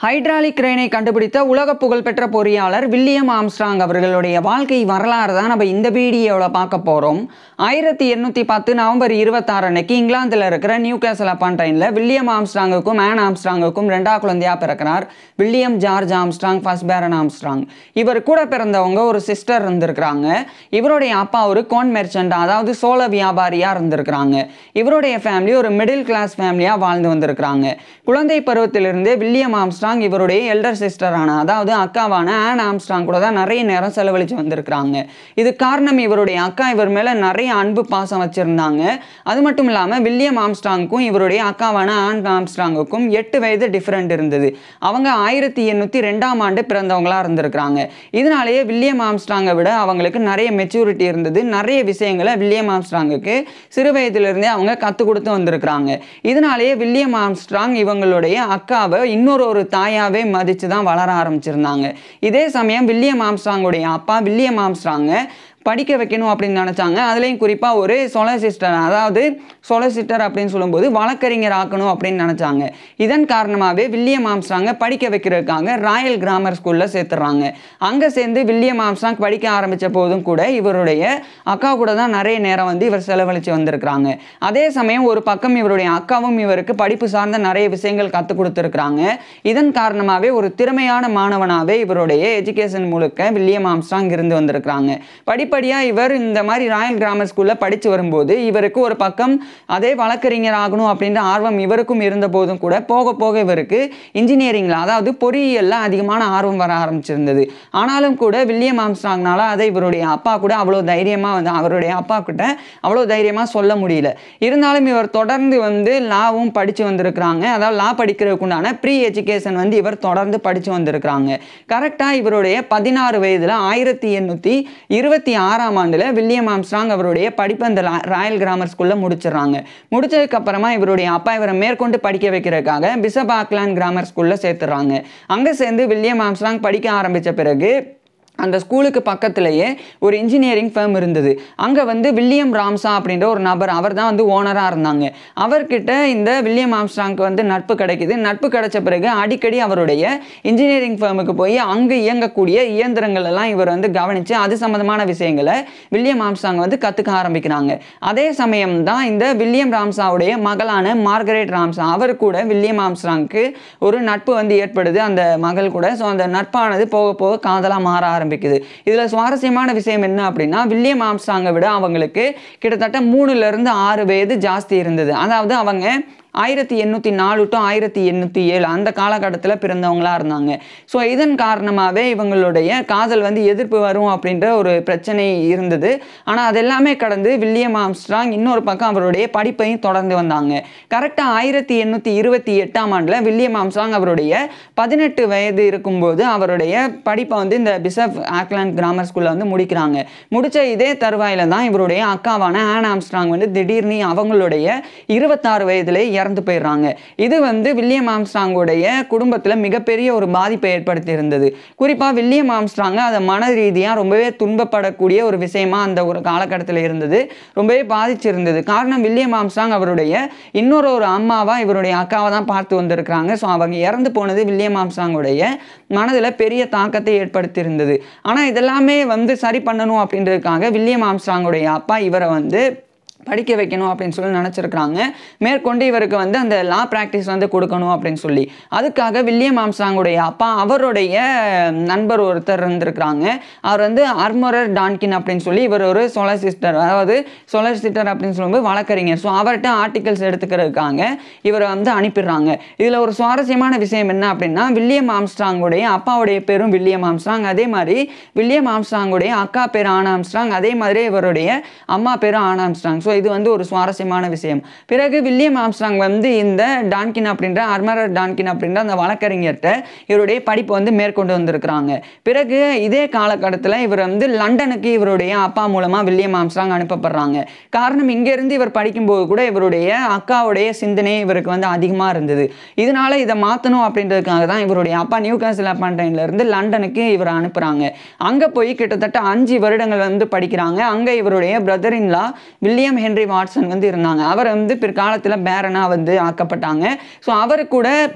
hydraulic கிரெயினை கண்டுபிடித்த உலக புகழ்பெற்ற பொறியாளர் வில்லியம் ஆம்ஸ்ட்ராங் அவர்களுடைய வாழ்க்கை வரலாறு தான் நம்ம இந்த வீடியோவில் பார்க்க போகிறோம் ஆயிரத்தி எண்ணூற்றி பத்து நவம்பர் இருபத்தாறு அன்னைக்கு இங்கிலாந்தில் இருக்கிற நியூ கேசல் அப்பான் ட்ரெயினில் வில்லியம் ஆம்ஸ்ட்ராங்குக்கும் ஆன் ஆம்ஸ்ட்ராங்குக்கும் ரெண்டா குழந்தையாக பிறக்கிறார் William George Armstrong first baron Armstrong இவர் கூட பிறந்தவங்க ஒரு சிஸ்டர் இருந்திருக்கிறாங்க இவருடைய அப்பா ஒரு கோன் மெர்ச்சன்ட் அதாவது சோள வியாபாரியாக இருந்திருக்கிறாங்க இவருடைய ஃபேமிலி ஒரு மிடில் கிளாஸ் ஃபேமிலியாக வாழ்ந்து வந்திருக்கிறாங்க குழந்தை பருவத்திலிருந்தே வில்லியம் ஆம்ஸ்ட்ராங் இவருடைய எல்டர் சிஸ்டரான அதாவது அக்காவான ஆன் ஆம்ஸ்ட்ராங் கூட தான் நிறைய நேரம் செலவழித்து வந்திருக்கிறாங்க இது காரணம் இவருடைய அக்கா இவர் மேலே நிறைய அன்பு பாசம் வச்சுருந்தாங்க அது மட்டும் இல்லாமல் வில்லியம் ஆம்ஸ்ட்ராங்க்கும் இவருடைய அக்காவான ஆன் ஆம்ஸ்ட்ராங்குக்கும் எட்டு வயது டிஃப்ரெண்ட் இருந்தது அவங்க ஆயிரத்தி எண்ணூற்றி ரெண்டாம் ஆண்டு பிறந்தவங்களா இருந்திருக்கிறாங்க இதனாலேயே வில்லியம் ஆம்ஸ்ட்ராங்கை விட அவங்களுக்கு நிறைய மெச்சூரிட்டி இருந்தது நிறைய விஷயங்களை வில்லியம் ஆம்ஸ்ட்ராங்குக்கு சிறு வயதிலிருந்தே அவங்க கற்றுக் கொடுத்து வந்திருக்கிறாங்க இதனாலேயே வில்லியம் ஆம்ஸ்ட்ராங் இவங்களுடைய அக்காவை இன்னொரு ஒரு தாயாவே மதித்து தான் வளர ஆரம்பிச்சிருந்தாங்க இதே சமயம் வில்லியம் ஆம்ஸ்ட்ராங்குடைய அப்பா வில்லியம் ஆம்ஸ்ட்ராங்க படிக்க வைக்கணும் அப்படின்னு நினச்சாங்க அதுலேயும் குறிப்பாக ஒரு சொலசிஸ்டர் அதாவது சொலசிஸ்டர் அப்படின்னு சொல்லும்போது வழக்கறிஞர் ஆக்கணும் அப்படின்னு நினச்சாங்க இதன் காரணமாகவே வில்லியம் ஆம்ஸ்ட்ராங்க படிக்க வைக்கிறதுக்காக ராயல் கிராமர் ஸ்கூலில் சேர்த்துறாங்க அங்கே சேர்ந்து வில்லியம் ஆம்ஸ்ட்ராங் படிக்க ஆரம்பித்த போதும் கூட இவருடைய அக்கா கூட தான் நிறைய நேரம் வந்து இவர் செலவழித்து வந்திருக்கிறாங்க அதே சமயம் ஒரு பக்கம் இவருடைய அக்காவும் இவருக்கு படிப்பு சார்ந்த நிறைய விஷயங்கள் கற்றுக் கொடுத்துருக்குறாங்க இதன் காரணமாகவே ஒரு திறமையான மாணவனாகவே இவருடைய எஜுகேஷன் முழுக்க வில்லியம் ஆம்ஸ்ட்ராங் இருந்து வந்திருக்கிறாங்க படிப்படியாக இவர் இந்த மாதிரி ராயல் கிராமர் ஸ்கூலில் படித்து வரும்போது இவருக்கு ஒரு பக்கம் அதே வழக்கறிஞர் ஆகணும் அப்படின்ற ஆர்வம் இவருக்கும் இருந்த போதும் கூட போக போக இவருக்கு இன்ஜினியரிங்கில் அதாவது பொறியியலில் அதிகமான ஆர்வம் வர ஆரம்பிச்சிருந்தது ஆனாலும் கூட வில்லியம் ஆம்ஸ்ட்ராங்னால அதை இவருடைய அப்பா கூட அவ்வளோ தைரியமாக வந்து அவருடைய அப்பா கிட்ட அவ்வளோ தைரியமாக சொல்ல முடியல இருந்தாலும் இவர் தொடர்ந்து வந்து லாவும் படித்து வந்திருக்கிறாங்க அதாவது லா படிக்கிறதுக்கு உண்டான ப்ரீ எஜுகேஷன் வந்து இவர் தொடர்ந்து படித்து வந்திருக்கிறாங்க கரெக்டாக இவருடைய பதினாறு வயதில் ஆயிரத்தி எண்ணூற்றி இருபத்தி ஆறாம் ஆண்டில் வில்லியம் ஆம்ஸ்ட்ராங் அவருடைய படிப்பு அந்த லா- ராயல் கிராமர் ஸ்கூலில் முடிச்சிடுறாங்க முடிச்சதுக்கு அப்புறமா இவருடைய அப்பா இவரை மேற்கொண்டு படிக்க வைக்கிறதுக்காக பிசப் ஆக்லாண்ட் கிராமர் ஸ்கூலில் சேர்த்துறாங்க அங்கே சேர்ந்து வில்லியம் ஆம்ஸ்ட்ராங் படிக்க ஆரம்பித்த பிறகு அந்த ஸ்கூலுக்கு பக்கத்திலேயே ஒரு இன்ஜினியரிங் ஃபேம் இருந்தது அங்கே வந்து வில்லியம் ராம்சா அப்படின்ற ஒரு நபர் அவர் தான் வந்து ஓனராக இருந்தாங்க அவர்கிட்ட இந்த வில்லியம் ஆம்ஸ்ட்ராங்க்கு வந்து நட்பு கிடைக்குது நட்பு கிடைச்ச பிறகு அடிக்கடி அவருடைய இன்ஜினியரிங் ஃபேமுக்கு போய் அங்கே இயங்கக்கூடிய இயந்திரங்கள் எல்லாம் இவர் வந்து கவனித்து அது சம்மந்தமான விஷயங்களை வில்லியம் ஆம்ஸ்ட்ராங் வந்து கற்றுக்க ஆரம்பிக்கிறாங்க அதே சமயம் தான் இந்த வில்லியம் ராம்சாவுடைய மகளான மார்கரெட் ராம்சா அவர் கூட வில்லியம் ஆம்ஸ்ட்ராங்க்கு ஒரு நட்பு வந்து ஏற்படுது அந்த மகள் கூட ஸோ அந்த நட்பானது போக போக காதலாக மாற ஆரம்பிக்குது இதில் சுவாரஸ்யமான விஷயம் என்ன அப்படின்னா வில்லியம் ஆம்ஸ்ட்ராங்கை விட அவங்களுக்கு கிட்டத்தட்ட மூணுலேருந்து ஆறு வயது ஜாஸ்தி இருந்தது அதாவது அவங்க ஆயிரத்தி எண்ணூற்றி நாலு டு ஆயிரத்தி எண்ணூற்றி ஏழு அந்த காலகட்டத்தில் பிறந்தவங்களா இருந்தாங்க ஸோ இதன் காரணமாகவே இவங்களுடைய காதல் வந்து எதிர்ப்பு வரும் அப்படின்ற ஒரு பிரச்சனை இருந்தது ஆனால் அதெல்லாமே கடந்து வில்லியம் ஆம்ஸ்ட்ராங் இன்னொரு பக்கம் அவருடைய படிப்பையும் தொடர்ந்து வந்தாங்க கரெக்டாக ஆயிரத்தி எண்ணூற்றி இருபத்தி எட்டாம் ஆண்டில் வில்லியம் ஆம்ஸ்ட்ராங் அவருடைய பதினெட்டு வயது இருக்கும்போது அவருடைய படிப்பை வந்து இந்த பிசப் ஆக்லாண்ட் கிராமர் ஸ்கூலில் வந்து முடிக்கிறாங்க முடிச்ச இதே தருவாயில தான் இவருடைய அக்காவான ஆன் ஆம்ஸ்ட்ராங் வந்து திடீர்னு அவங்களுடைய இருபத்தாறு வயதிலே இறந்து போயிடுறாங்க இது வந்து வில்லியம் ஆம்ஸ்ட்ராங்குடைய குடும்பத்தில் மிகப்பெரிய ஒரு பாதிப்பை ஏற்படுத்தி இருந்தது குறிப்பாக வில்லியம் ஆம்ஸ்ட்ராங்க அதை மன ரீதியாக ரொம்பவே துன்பப்படக்கூடிய ஒரு விஷயமா அந்த ஒரு காலகட்டத்தில் இருந்தது ரொம்பவே பாதிச்சிருந்தது காரணம் வில்லியம் ஆம்ஸ்ட்ராங் அவருடைய இன்னொரு ஒரு அம்மாவா இவருடைய அக்காவை தான் பார்த்து வந்திருக்கிறாங்க ஸோ அவங்க இறந்து போனது வில்லியம் ஆம்ஸ்ட்ராங்குடைய மனதில் பெரிய தாக்கத்தை ஏற்படுத்தியிருந்தது ஆனால் இதெல்லாமே வந்து சரி பண்ணணும் அப்படின்றதுக்காக வில்லியம் ஆம்ஸ்ட்ராங்குடைய அப்பா இவரை வந்து படிக்க வைக்கணும் அப்படின்னு சொல்லி நினச்சிருக்கிறாங்க மேற்கொண்டு இவருக்கு வந்து அந்த லா ப்ராக்டிஸ் வந்து கொடுக்கணும் அப்படின்னு சொல்லி அதுக்காக வில்லியம் ஆம்ஸ்ட்ராங்குடைய அப்பா அவருடைய நண்பர் ஒருத்தர் இருந்திருக்கிறாங்க அவர் வந்து அர்மரர் டான்கின் அப்படின்னு சொல்லி இவர் ஒரு சொலசிஸ்டர் அதாவது சொலசிஸ்டர் அப்படின்னு சொல்லும்போது வழக்கறிஞர் ஸோ அவர்கிட்ட ஆர்டிகல்ஸ் எடுத்துக்கிறதுக்காக இவரை வந்து அனுப்பிடுறாங்க இதில் ஒரு சுவாரஸ்யமான விஷயம் என்ன அப்படின்னா வில்லியம் ஆம்ஸ்ட்ராங்குடைய அப்பாவுடைய பேரும் வில்லியம் ஆம்ஸ்ட்ராங் அதே மாதிரி வில்லியம் ஆம்ஸ்ட்ராங்குடைய அக்கா பேர் ஆன் ஆம்ஸ்ட்ராங் அதே மாதிரி இவருடைய அம்மா பேரும் ஆன் ஆம்ஸ்ட்ராங் ஸோ இது வந்து ஒரு சுவாரஸ்யமான விஷயம் பிறகு வில்லியம் ஆம்ஸ்ட்ராங் வந்து இந்த டான்கின் அப்படின்ற அர்மரர் டான்கின் அப்படின்ற அந்த வழக்கறிஞர்கிட்ட இவருடைய படிப்பு வந்து மேற்கொண்டு வந்திருக்கிறாங்க பிறகு இதே காலகட்டத்தில் இவர் வந்து லண்டனுக்கு இவருடைய அப்பா மூலமாக வில்லியம் ஆம்ஸ்ட்ராங் அனுப்பப்படுறாங்க காரணம் இங்கேருந்து இவர் படிக்கும்போது கூட இவருடைய அக்காவுடைய சிந்தனை இவருக்கு வந்து அதிகமாக இருந்தது இதனால இதை மாற்றணும் அப்படின்றதுக்காக தான் இவருடைய அப்பா நியூ காசில் அப்பான்டைன்ல இருந்து லண்டனுக்கு இவரை அனுப்புகிறாங்க அங்கே போய் கிட்டத்தட்ட அஞ்சு வருடங்கள் வந்து படிக்கிறாங்க அங்கே இவருடைய brother in law William Henry Watson வந்து இருந்தாங்க அவர் வந்து பிற்காலத்தில் பேரனாக வந்து ஆக்கப்பட்டாங்க ஸோ அவர் கூட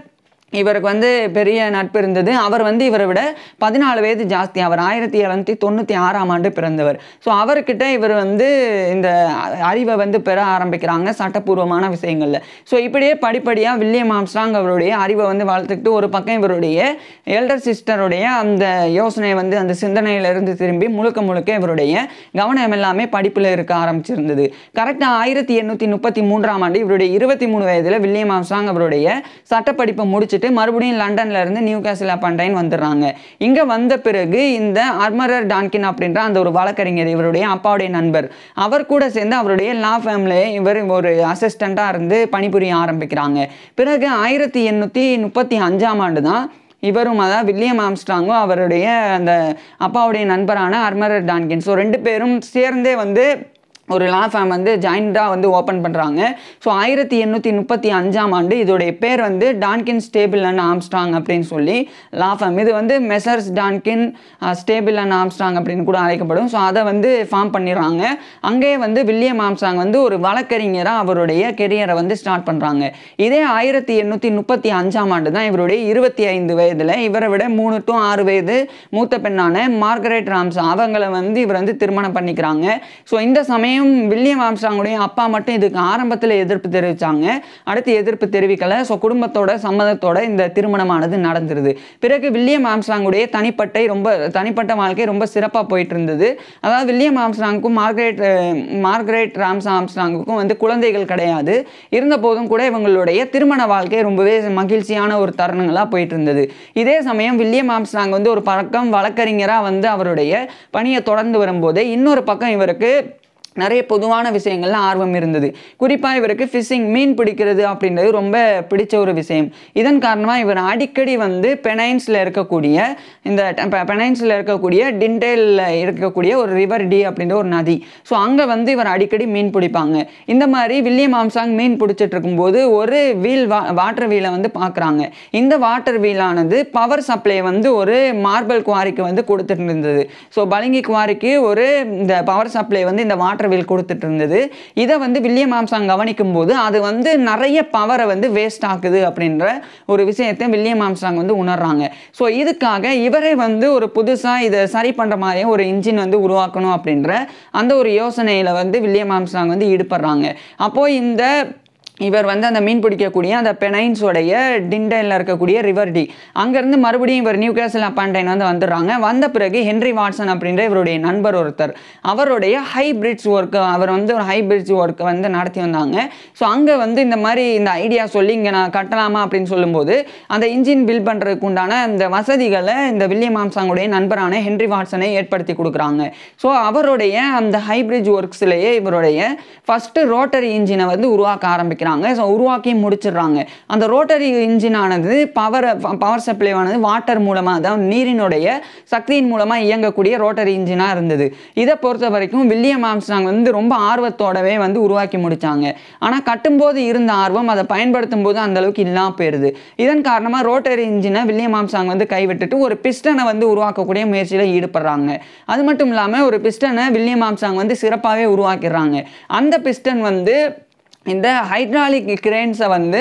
இவருக்கு வந்து பெரிய நட்பு இருந்தது அவர் வந்து இவரை விட பதினாலு வயது ஜாஸ்தி அவர் ஆயிரத்தி எழுநூற்றி தொண்ணூற்றி ஆறாம் ஆண்டு பிறந்தவர் ஸோ அவர்கிட்ட இவர் வந்து இந்த அ- அறிவை வந்து பெற ஆரம்பிக்கிறாங்க சட்டப்பூர்வமான விஷயங்களில் ஸோ இப்படியே படிப்படியாக வில்லியம் ஆம்ஸ்ட்ராங் அவருடைய அறிவை வந்து வளர்த்துக்கிட்டு ஒரு பக்கம் இவருடைய எல்டர் சிஸ்டருடைய அந்த யோசனை வந்து அந்த சிந்தனையிலிருந்து திரும்பி முழுக்க முழுக்க இவருடைய கவனம் எல்லாமே படிப்பில் இருக்க ஆரம்பிச்சிருந்தது கரெக்டாக ஆயிரத்தி எண்ணூற்றி முப்பத்தி மூன்றாம் ஆண்டு இவருடைய இருபத்தி மூணு வயதில் வில்லியம் ஆம்ஸ்ட்ராங் அவருடைய சட்டப்படிப்பை முடிச்சுட்டு மறுபடியும் லண்டன்ல இருந்து நியூ கேசில் அப்பாண்டைன் வந்துடுறாங்க இங்கே வந்த பிறகு இந்த அர்மரர் டான்கின் அப்படின்ற அந்த ஒரு வழக்கறிஞர் இவருடைய அப்பாவுடைய நண்பர் அவர் கூட சேர்ந்து அவருடைய லா ஃபேமிலே இவர் ஒரு அசிஸ்டண்ட்டாக இருந்து பணிபுரிய ஆரம்பிக்கிறாங்க பிறகு ஆயிரத்தி எண்ணூற்றி முப்பத்தி அஞ்சாம் ஆண்டு தான் இவரும் அதாவது வில்லியம் ஆம்ஸ்ட்ராங்கும் அவருடைய அந்த அப்பாவுடைய நண்பரான அர்மரர் டான்கின் ஸோ ரெண்டு பேரும் சேர்ந்தே வந்து ஒரு லா ஃபேம் வந்து ஜாயிண்டாக வந்து ஓப்பன் பண்ணுறாங்க ஸோ ஆயிரத்தி எண்ணூற்றி முப்பத்தி அஞ்சாம் ஆண்டு இதோடைய பேர் வந்து டான்கின் ஸ்டேபிள் அண்ட் ஆம்ஸ்ட்ராங் அப்படின்னு சொல்லி லா ஃபேம் இது வந்து messrs Donkin Stable and Armstrong அப்படின்னு கூட அழைக்கப்படும் ஸோ அதை வந்து ஃபார்ம் பண்ணிடுறாங்க அங்கேயே வந்து வில்லியம் ஆம்ஸ்ட்ராங் வந்து ஒரு வழக்கறிஞராக அவருடைய கெரியரை வந்து ஸ்டார்ட் பண்ணுறாங்க இதே ஆயிரத்தி எண்ணூற்றி முப்பத்தி அஞ்சாம் ஆண்டு தான் இவருடைய இருபத்தி ஐந்து வயதில் இவரை விட மூணு டு ஆறு வயது மூத்த பெண்ணான மார்கரெட் ராம்ஸ் அவங்கள வந்து இவர் வந்து திருமணம் பண்ணிக்கிறாங்க ஸோ இந்த சமயம் வில்லியம் ஆம்ஸ்ட்ராங்குடைய அப்பா மட்டும் இதுக்கு ஆரம்பத்தில் எதிர்ப்பு தெரிவித்தாங்க அடுத்து எதிர்ப்பு தெரிவிக்கலை ஸோ குடும்பத்தோட சம்மதத்தோட இந்த திருமணமானது நடந்துருது பிறகு வில்லியம் ஆம்ஸ்ட்ராங்குடைய தனிப்பட்ட ரொம்ப தனிப்பட்ட வாழ்க்கை ரொம்ப சிறப்பாக போயிட்டு இருந்தது அதாவது வில்லியம் ஆம்ஸ்ட்ராங்குக்கும் மார்கரெட் அஹ், மார்கரெட் ராம்ஸ் ஆம்ஸ்ட்ராங்குக்கும் வந்து குழந்தைகள் கிடையாது இருந்த போதும் கூட இவங்களுடைய திருமண வாழ்க்கை ரொம்பவே மகிழ்ச்சியான ஒரு தருணங்களாக போயிட்டு இருந்தது இதே சமயம் வில்லியம் ஆம்ஸ்ட்ராங் வந்து ஒரு பக்கம் வழக்கறிஞராக வந்து அவருடைய பணியை தொடர்ந்து வரும்போது இன்னொரு பக்கம் இவருக்கு நிறைய பொதுவான விஷயங்கள்ல ஆர்வம் இருந்தது குறிப்பாக இவருக்கு ஃபிஷிங் மீன் பிடிக்கிறது அப்படின்றது ரொம்ப பிடிச்ச ஒரு விஷயம் இதன் காரணமாக இவர் அடிக்கடி வந்து பெனைன்ஸில் இருக்கக்கூடிய இந்த பெனைன்ஸில் இருக்கக்கூடிய டிண்டேலில் இருக்கக்கூடிய ஒரு ரிவர் டி அப்படின்ற ஒரு நதி ஸோ அங்கே வந்து இவர் அடிக்கடி மீன் பிடிப்பாங்க இந்த மாதிரி வில்லியம் ஆம்சாங் மீன் பிடிச்சிட்டு இருக்கும்போது ஒரு வீல் வா வாட்டர் வீலை வந்து பார்க்குறாங்க இந்த வாட்டர் வீலானது பவர் சப்ளை வந்து ஒரு மார்பிள் குவாரிக்கு வந்து கொடுத்துட்டு இருந்தது ஸோ பளிங்கி குவாரிக்கு ஒரு இந்த பவர் சப்ளை வந்து இந்த வாட்டர் வீல் கொடுத்துட்டு இருந்தது இதை வந்து வில்லியம் ஆம்சாங் கவனிக்கும் போது அது வந்து நிறைய பவரை வந்து வேஸ்ட் ஆக்குது அப்படின்ற ஒரு விஷயத்தை வில்லியம் ஆம்ஸ்டாங் வந்து உணர்றாங்க ஸோ இதுக்காக இவரே வந்து ஒரு புதுசாக இதை சரி பண்ணுற மாதிரியே ஒரு இன்ஜின் வந்து உருவாக்கணும் அப்படின்ற அந்த ஒரு யோசனையில் வந்து வில்லியம் ஆம்ஸ்டாங் வந்து ஈடுபடுறாங்க அப்போது இந்த இவர் வந்து அந்த மீன் பிடிக்கக்கூடிய அந்த பெனைன்ஸோடைய டிண்டைனில் இருக்கக்கூடிய ரிவர் டி அங்கேருந்து மறுபடியும் இவர் நியூ கேசல் அப்பாண்டைன் வந்து வந்துடுறாங்க வந்த பிறகு ஹென்ரி வாட்சன் அப்படின்ற இவருடைய நண்பர் ஒருத்தர் அவருடைய ஹை பிரிட்ஜ் ஒர்க் அவர் வந்து ஒரு ஹை பிரிட்ஜ் ஒர்க்கை வந்து நடத்தி வந்தாங்க ஸோ அங்கே வந்து இந்த மாதிரி இந்த ஐடியா சொல்லி இங்கே நான் கட்டலாமா அப்படின்னு சொல்லும்போது அந்த இன்ஜின் பில்ட் பண்ணுறதுக்கு உண்டான அந்த வசதிகளை இந்த வில்லியம் ஆம்சாங்குடைய நண்பரான ஹென்ரி வாட்சனை ஏற்படுத்தி கொடுக்குறாங்க ஸோ அவருடைய அந்த ஹைபிரிட்ஜ் ஒர்க்ஸ்லேயே இவருடைய ஃபஸ்ட்டு ரோட்டரி இன்ஜினை வந்து உருவாக்க ஆரம்பிக்கிறாங்க ஸோ உருவாக்கி முடிச்சிடுறாங்க அந்த ரோட்டரி இன்ஜினானது பவர் பவர் சப்ளைவானது வாட்டர் மூலமாக அதாவது நீரினுடைய சக்தியின் மூலமாக இயங்கக்கூடிய ரோட்டரி இன்ஜினாக இருந்தது இதை பொறுத்த வரைக்கும் வில்லியம் ஆம்ஸ்டாங் வந்து ரொம்ப ஆர்வத்தோடவே வந்து உருவாக்கி முடிச்சாங்க ஆனால் கட்டும்போது இருந்த ஆர்வம் அதை பயன்படுத்தும் போது அந்த அளவுக்கு இல்லாமல் போயிடுது இதன் காரணமாக ரோட்டரி இன்ஜினை வில்லியம் ஆம்ஸ்டாங் வந்து கைவிட்டுட்டு ஒரு பிஸ்டனை வந்து உருவாக்கக்கூடிய முயற்சியில் ஈடுபடுறாங்க அது மட்டும் இல்லாமல் ஒரு பிஸ்டனை வில்லியம் ஆம்ஸ்டாங் வந்து சிறப்பாகவே உருவாக்கிடுறாங்க அந்த பிஸ்டன் வந்து இந்த ஹைட்ராலிக் கிரெயின்ஸை வந்து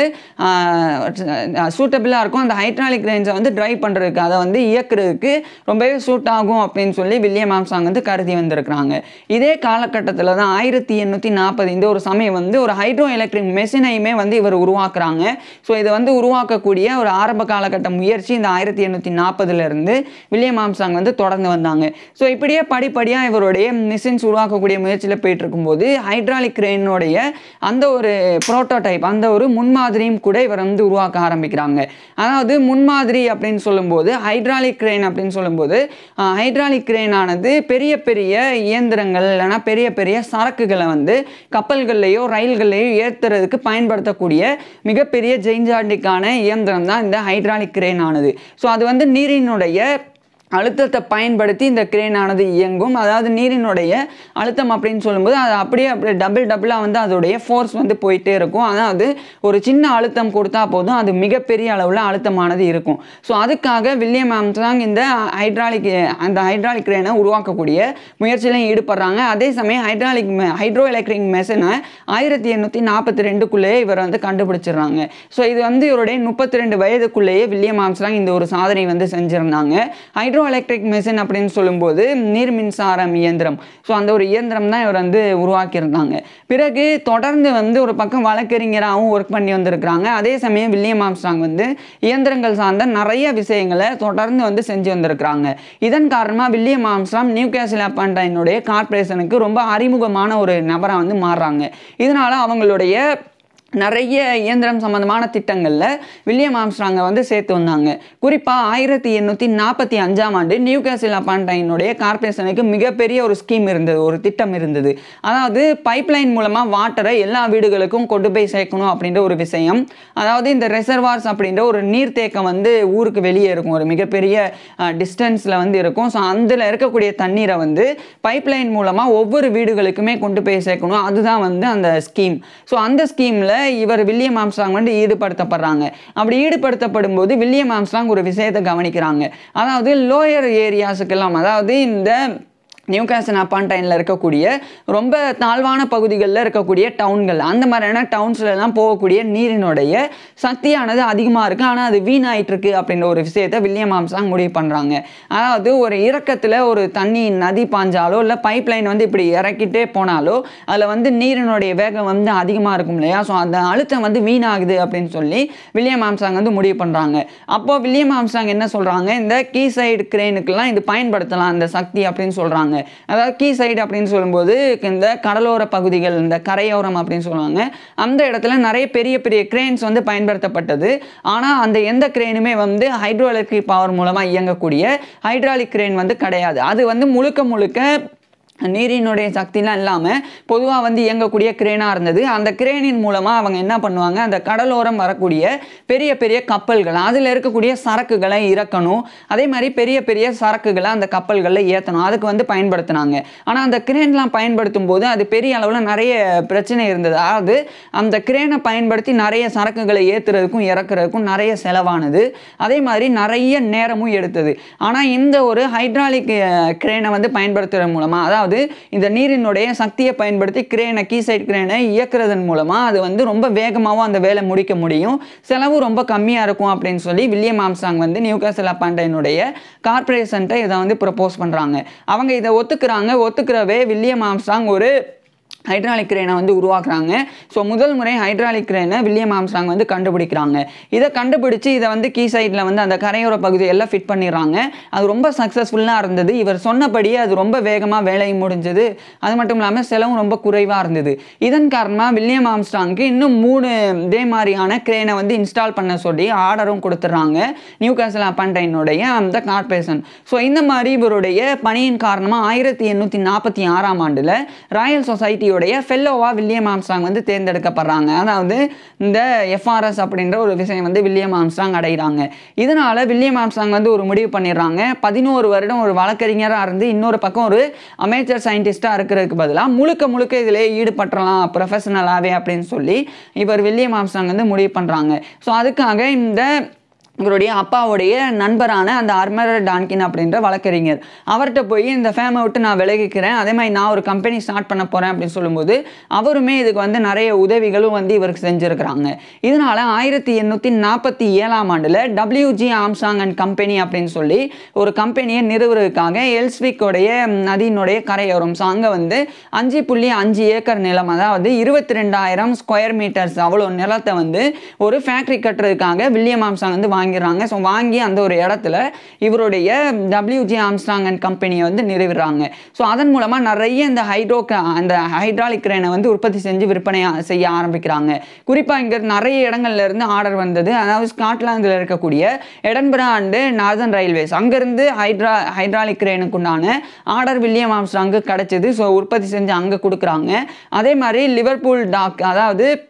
சூட்டபிளாக இருக்கும் அந்த ஹைட்ராலிக் கிரெயின்ஸை வந்து ட்ரைவ் பண்ணுறதுக்கு அதை வந்து இயக்குறதுக்கு ரொம்பவே சூட் ஆகும் அப்படின்னு சொல்லி வில்லியம் ஆம்சாங் வந்து கருதி வந்திருக்கிறாங்க இதே காலகட்டத்தில் தான் ஆயிரத்தி எண்ணூற்றி நாற்பது இந்த ஒரு சமயம் வந்து ஒரு ஹைட்ரோ எலக்ட்ரிக் மெஷினையுமே வந்து இவர் உருவாக்குறாங்க ஸோ இதை வந்து உருவாக்கக்கூடிய ஒரு ஆரம்ப காலகட்ட முயற்சி இந்த ஆயிரத்தி எண்ணூற்றி நாற்பதுலேருந்து வில்லியம் ஆம்சாங் வந்து தொடர்ந்து வந்தாங்க ஸோ இப்படியே படிப்படியாக இவருடைய மிஷின்ஸ் உருவாக்கக்கூடிய முயற்சியில் போயிட்டு இருக்கும்போது ஹைட்ராலிக் கிரெயினுடைய அந்த ஒரு புரோட்டோடைப் அந்த ஒரு முன்மாதிரியும் கூட இவர் வந்து உருவாக்க ஆரம்பிக்கிறாங்க அதாவது முன்மாதிரி அப்படின்னு சொல்லும்போது ஹைட்ராலிக் கிரெயின் அப்படின்னு சொல்லும்போது ஹைட்ராலிக் கிரெயின் ஆனது பெரிய பெரிய இயந்திரங்கள் இல்லைன்னா பெரிய பெரிய சரக்குகளை வந்து கப்பல்கள்லையோ ரயில்கள்லையோ ஏற்றுறதுக்கு பயன்படுத்தக்கூடிய மிகப்பெரிய ஜெயின்ஜாண்டிக்கான இயந்திரம் தான் இந்த ஹைட்ராலிக் கிரெயின் ஆனது ஸோ அது வந்து நீரினுடைய அழுத்தத்தை பயன்படுத்தி இந்த கிரேனானது இயங்கும் அதாவது நீரினுடைய அழுத்தம் அப்படின்னு சொல்லும்போது அது அப்படியே அப்படியே டபுள் டபுளாக வந்து அதோடைய ஃபோர்ஸ் வந்து போயிட்டே இருக்கும் அதாவது ஒரு சின்ன அழுத்தம் கொடுத்தா போதும் அது மிகப்பெரிய அளவில் அழுத்தமானது இருக்கும் ஸோ அதுக்காக வில்லியம் ஆம்ஸ்ட்ராங் இந்த ஹைட்ராலிக் அந்த ஹைட்ராலிக் கிரேனை உருவாக்கக்கூடிய முயற்சியிலையும் ஈடுபடுறாங்க அதே சமயம் ஹைட்ராலிக் ஹைட்ரோ எலக்ட்ரிக் மெஷினை ஆயிரத்தி எண்ணூற்றி நாற்பத்தி ரெண்டுக்குள்ளேயே இவர் வந்து கண்டுபிடிச்சிடுறாங்க ஸோ இது வந்து இவருடைய முப்பத்தி ரெண்டு வயதுக்குள்ளேயே வில்லியம் ஆம்ஸ்ட்ராங் இந்த ஒரு சாதனை வந்து செஞ்சுருந்தாங்க ஹைட்ரோ எலக்ட்ரிக் மெஷின் அப்படின்னு சொல்லும்போது நீர் மின்சாரம் இயந்திரம் ஸோ அந்த ஒரு இயந்திரம் தான் இவர் வந்து உருவாக்கியிருந்தாங்க பிறகு தொடர்ந்து வந்து ஒரு பக்கம் வழக்கறிஞராகவும் ஒர்க் பண்ணி வந்திருக்கிறாங்க அதே சமயம் வில்லியம் ஆம்ஸ்ட்ராங் வந்து இயந்திரங்கள் சார்ந்த நிறைய விஷயங்களை தொடர்ந்து வந்து செஞ்சு வந்திருக்கிறாங்க இதன் காரணமாக வில்லியம் ஆம்ஸ்ட்ராங் நியூ கேசல் அப்பாண்டனுடைய கார்பரேஷனுக்கு ரொம்ப அறிமுகமான ஒரு நபராக வந்து மாறுறாங்க இதனால அவங்களுடைய நிறைய இயந்திரம் சம்பந்தமான திட்டங்களில் வில்லியம் ஆம்ஸ்ட்ராங்கை வந்து சேர்த்து வந்தாங்க குறிப்பாக ஆயிரத்தி எண்ணூற்றி நாற்பத்தி அஞ்சாம் ஆண்டு நியூ கேசில் அப்பான்டைனுடைய கார்பரேஷனுக்கு மிகப்பெரிய ஒரு ஸ்கீம் இருந்தது ஒரு திட்டம் இருந்தது அதாவது பைப்லைன் மூலமாக வாட்டரை எல்லா வீடுகளுக்கும் கொண்டு போய் சேர்க்கணும் அப்படின்ற ஒரு விஷயம் அதாவது இந்த ரெசர்வார்ஸ் அப்படின்ற ஒரு நீர்த்தேக்கம் வந்து ஊருக்கு வெளியே இருக்கும் ஒரு மிகப்பெரிய டிஸ்டன்ஸில் வந்து இருக்கும் ஸோ அதில் இருக்கக்கூடிய தண்ணீரை வந்து பைப்லைன் மூலமாக ஒவ்வொரு வீடுகளுக்குமே கொண்டு போய் சேர்க்கணும் அதுதான் வந்து அந்த ஸ்கீம் ஸோ அந்த ஸ்கீமில் இவர் வில்லியம் ஆம்ஸ்ட்ராங் வந்து ஈடுபடுத்தப்படுறாங்க அப்படி ஈடுபடுத்தப்படும் போது வில்லியம் ஆம்ஸ்ட்ராங் ஒரு விஷயத்தை கவனிக்கிறாங்க அதாவது லோயர் ஏரியாஸுக்கெல்லாம் அதாவது இந்த நியூ கேசன் அப்பான்டைனில் இருக்கக்கூடிய ரொம்ப தாழ்வான பகுதிகளில் இருக்கக்கூடிய டவுன்கள் அந்த மாதிரியான டவுன்ஸ்லலாம் போகக்கூடிய நீரினுடைய சக்தியானது அதிகமாக இருக்குது ஆனால் அது வீணாயிட்டு இருக்கு அப்படின்ற ஒரு விஷயத்தை வில்லியம் ஆம்சாங் முடிவு பண்ணுறாங்க அதாவது ஒரு இறக்கத்தில் ஒரு தண்ணி நதி பாஞ்சாலோ இல்லை பைப் லைன் வந்து இப்படி இறக்கிட்டே போனாலோ அதில் வந்து நீரினுடைய வேகம் வந்து அதிகமாக இருக்கும் இல்லையா ஸோ அந்த அழுத்தம் வந்து வீணாகுது அப்படின்னு சொல்லி வில்லியம் ஆம்சாங் வந்து முடிவு பண்ணுறாங்க அப்போது வில்லியம் ஆம்சாங் என்ன சொல்கிறாங்க இந்த கீ சைடு கிரெயினுக்கெல்லாம் இது பயன்படுத்தலாம் இந்த சக்தி அப்படின்னு சொல்கிறாங்க அதாவது கீ சைடு அப்படின்னு சொல்லும்போது இந்த கடலோர பகுதிகள் இந்த கரையோரம் அப்படின்னு சொல்லுவாங்க அந்த இடத்துல நிறைய பெரிய பெரிய கிரேன்ஸ் வந்து பயன்படுத்தப்பட்டது ஆனால் அந்த எந்த கிரேனுமே வந்து ஹைட்ரோ எலக்ட்ரிக் பவர் மூலமாக இயங்கக்கூடிய ஹைட்ராலிக் கிரேன் வந்து கிடையாது அது வந்து முழுக்க முழுக்க நீரினுடைய சக்திலாம் இல்லாமல் பொதுவாக வந்து இயங்கக்கூடிய கிரேனாக இருந்தது அந்த கிரேனின் மூலமாக அவங்க என்ன பண்ணுவாங்க அந்த கடலோரம் வரக்கூடிய பெரிய பெரிய கப்பல்கள் அதில் இருக்கக்கூடிய சரக்குகளை இறக்கணும் அதே மாதிரி பெரிய பெரிய சரக்குகளை அந்த கப்பல்களில் ஏற்றணும் அதுக்கு வந்து பயன்படுத்தினாங்க ஆனால் அந்த கிரேன்லாம் பயன்படுத்தும் போது அது பெரிய அளவில் நிறைய பிரச்சனை இருந்தது அதாவது அந்த கிரேனை பயன்படுத்தி நிறைய சரக்குகளை ஏற்றுறதுக்கும் இறக்குறதுக்கும் நிறைய செலவானது அதே மாதிரி நிறைய நேரமும் எடுத்தது ஆனால் இந்த ஒரு ஹைட்ராலிக் கிரேனை வந்து பயன்படுத்துறது மூலமாக அதாவது இந்த நீரினுடைய சக்தியை பயன்படுத்தி கிரேனை கீசைட் கிரேனை இயக்குறதன் மூலமாக அது வந்து ரொம்ப வேகமாகவும் அந்த வேலை முடிக்க முடியும் செலவு ரொம்ப கம்மியாக இருக்கும் அப்படின்னு சொல்லி வில்லியம் ஆம்சாங் வந்து நியூ கேசல் அப்பாண்டைனுடைய கார்பரேஷன்ட்ட இதை வந்து ப்ரப்போஸ் பண்ணுறாங்க அவங்க இதை ஒத்துக்கிறாங்க ஒத்துக்கிறவே வில்லியம் ஆம்சாங் ஒரு ஹைட்ராலிக் கிரேனை வந்து உருவாக்குறாங்க ஸோ முதல் முறை ஹைட்ராலிக் கிரேனை வில்லியம் ஆம்ஸ்ட்ராங் வந்து கண்டுபிடிக்கிறாங்க இதை கண்டுபிடிச்சு இதை வந்து கீ சைடில் வந்து அந்த கரையோர பகுதியெல்லாம் ஃபிட் பண்ணிடுறாங்க அது ரொம்ப சக்ஸஸ்ஃபுல்லாக இருந்தது இவர் சொன்னபடியே அது ரொம்ப வேகமாக வேலை முடிஞ்சது அது மட்டும் இல்லாமல் செலவும் ரொம்ப குறைவாக இருந்தது இதன் காரணமாக வில்லியம் ஆம்ஸ்ட்ராங்க்கு இன்னும் மூணு இதே மாதிரியான கிரேனை வந்து இன்ஸ்டால் பண்ண சொல்லி ஆர்டரும் கொடுத்துட்றாங்க நியூ கேசல் அப்பாண்டைனுடைய அந்த கார்பரேஷன் ஸோ இந்த மாதிரி இவருடைய பணியின் காரணமாக ஆயிரத்தி எண்ணூற்றி நாற்பத்தி ஆறாம் ஆண்டில் ராயல் சொசைட்டியோடைய ஃபெல்லோவா வில்லியம் ஆம்ஸ்ட்ராங் வந்து தேர்ந்தெடுக்கப்படுறாங்க அதாவது இந்த எஃப்ஆர்எஸ் அப்படின்ற ஒரு விஷயம் வந்து வில்லியம் ஆம்ஸ்ட்ராங் அடைகிறாங்க இதனால வில்லியம் ஆம்ஸ்ட்ராங் வந்து ஒரு முடிவு பண்ணிடுறாங்க பதினோரு வருடம் ஒரு வழக்கறிஞராக இருந்து இன்னொரு பக்கம் ஒரு அமேச்சர் சயின்டிஸ்டாக இருக்கிறதுக்கு பதிலாக முழுக்க முழுக்க இதிலே ஈடுபட்டுறலாம் ப்ரொஃபஷனலாகவே அப்படின்னு சொல்லி இவர் வில்லியம் ஆம்ஸ்ட்ராங் வந்து முடிவு பண்ணுறாங்க ஸோ அதுக்காக இந்த இவருடைய அப்பாவுடைய நண்பரான அந்த அர்மரர் டான்கின் அப்படின்ற வழக்கறிஞர் அவர்கிட்ட போய் இந்த ஃபேமை விட்டு நான் விலகிக்கிறேன் அதே மாதிரி நான் ஒரு கம்பெனி ஸ்டார்ட் பண்ண போகிறேன் அப்படின்னு சொல்லும்போது அவருமே இதுக்கு வந்து நிறைய உதவிகளும் வந்து இவருக்கு செஞ்சுருக்கிறாங்க இதனால் ஆயிரத்தி எண்ணூற்றி நாற்பத்தி ஏழாம் ஆண்டில் டபிள்யூஜி ஆம்சாங் அண்ட் கம்பெனி அப்படின்னு சொல்லி ஒரு கம்பெனியை நிறுவுறதுக்காக எல்ஸ்விக்கோடைய நதியினுடைய கரையோரம் ஸோ அங்கே வந்து அஞ்சு புள்ளி அஞ்சு ஏக்கர் நிலம் அதாவது இருபத்தி ரெண்டாயிரம் ஸ்கொயர் மீட்டர்ஸ் அவ்வளோ நிலத்தை வந்து ஒரு ஃபேக்ட்ரி கட்டுறதுக்காக வில்லியம் ஆம்சாங் வந்து வாங்கிடுறாங்க ஸோ வாங்கி அந்த ஒரு இடத்துல இவருடைய டபிள்யூஜி ஆம்ஸ்ட்ராங் அண்ட் கம்பெனியை வந்து நிறுவிடுறாங்க ஸோ அதன் மூலமாக நிறைய இந்த ஹைட்ரோ அந்த ஹைட்ராலிக் கிரேனை வந்து உற்பத்தி செஞ்சு விற்பனை செய்ய ஆரம்பிக்கிறாங்க குறிப்பாக இங்கே நிறைய இடங்கள்ல இருந்து ஆர்டர் வந்தது அதாவது ஸ்காட்லாந்தில் இருக்கக்கூடிய எடன்பரா அண்டு நார்தன் ரயில்வேஸ் அங்கேருந்து ஹைட்ரா ஹைட்ராலிக் கிரேனுக்கு உண்டான ஆர்டர் வில்லியம் ஆம்ஸ்ட்ராங்கு கிடச்சிது ஸோ உற்பத்தி செஞ்சு அங்கே கொடுக்குறாங்க அதே மாதிரி லிவர்பூல் டாக் அதாவது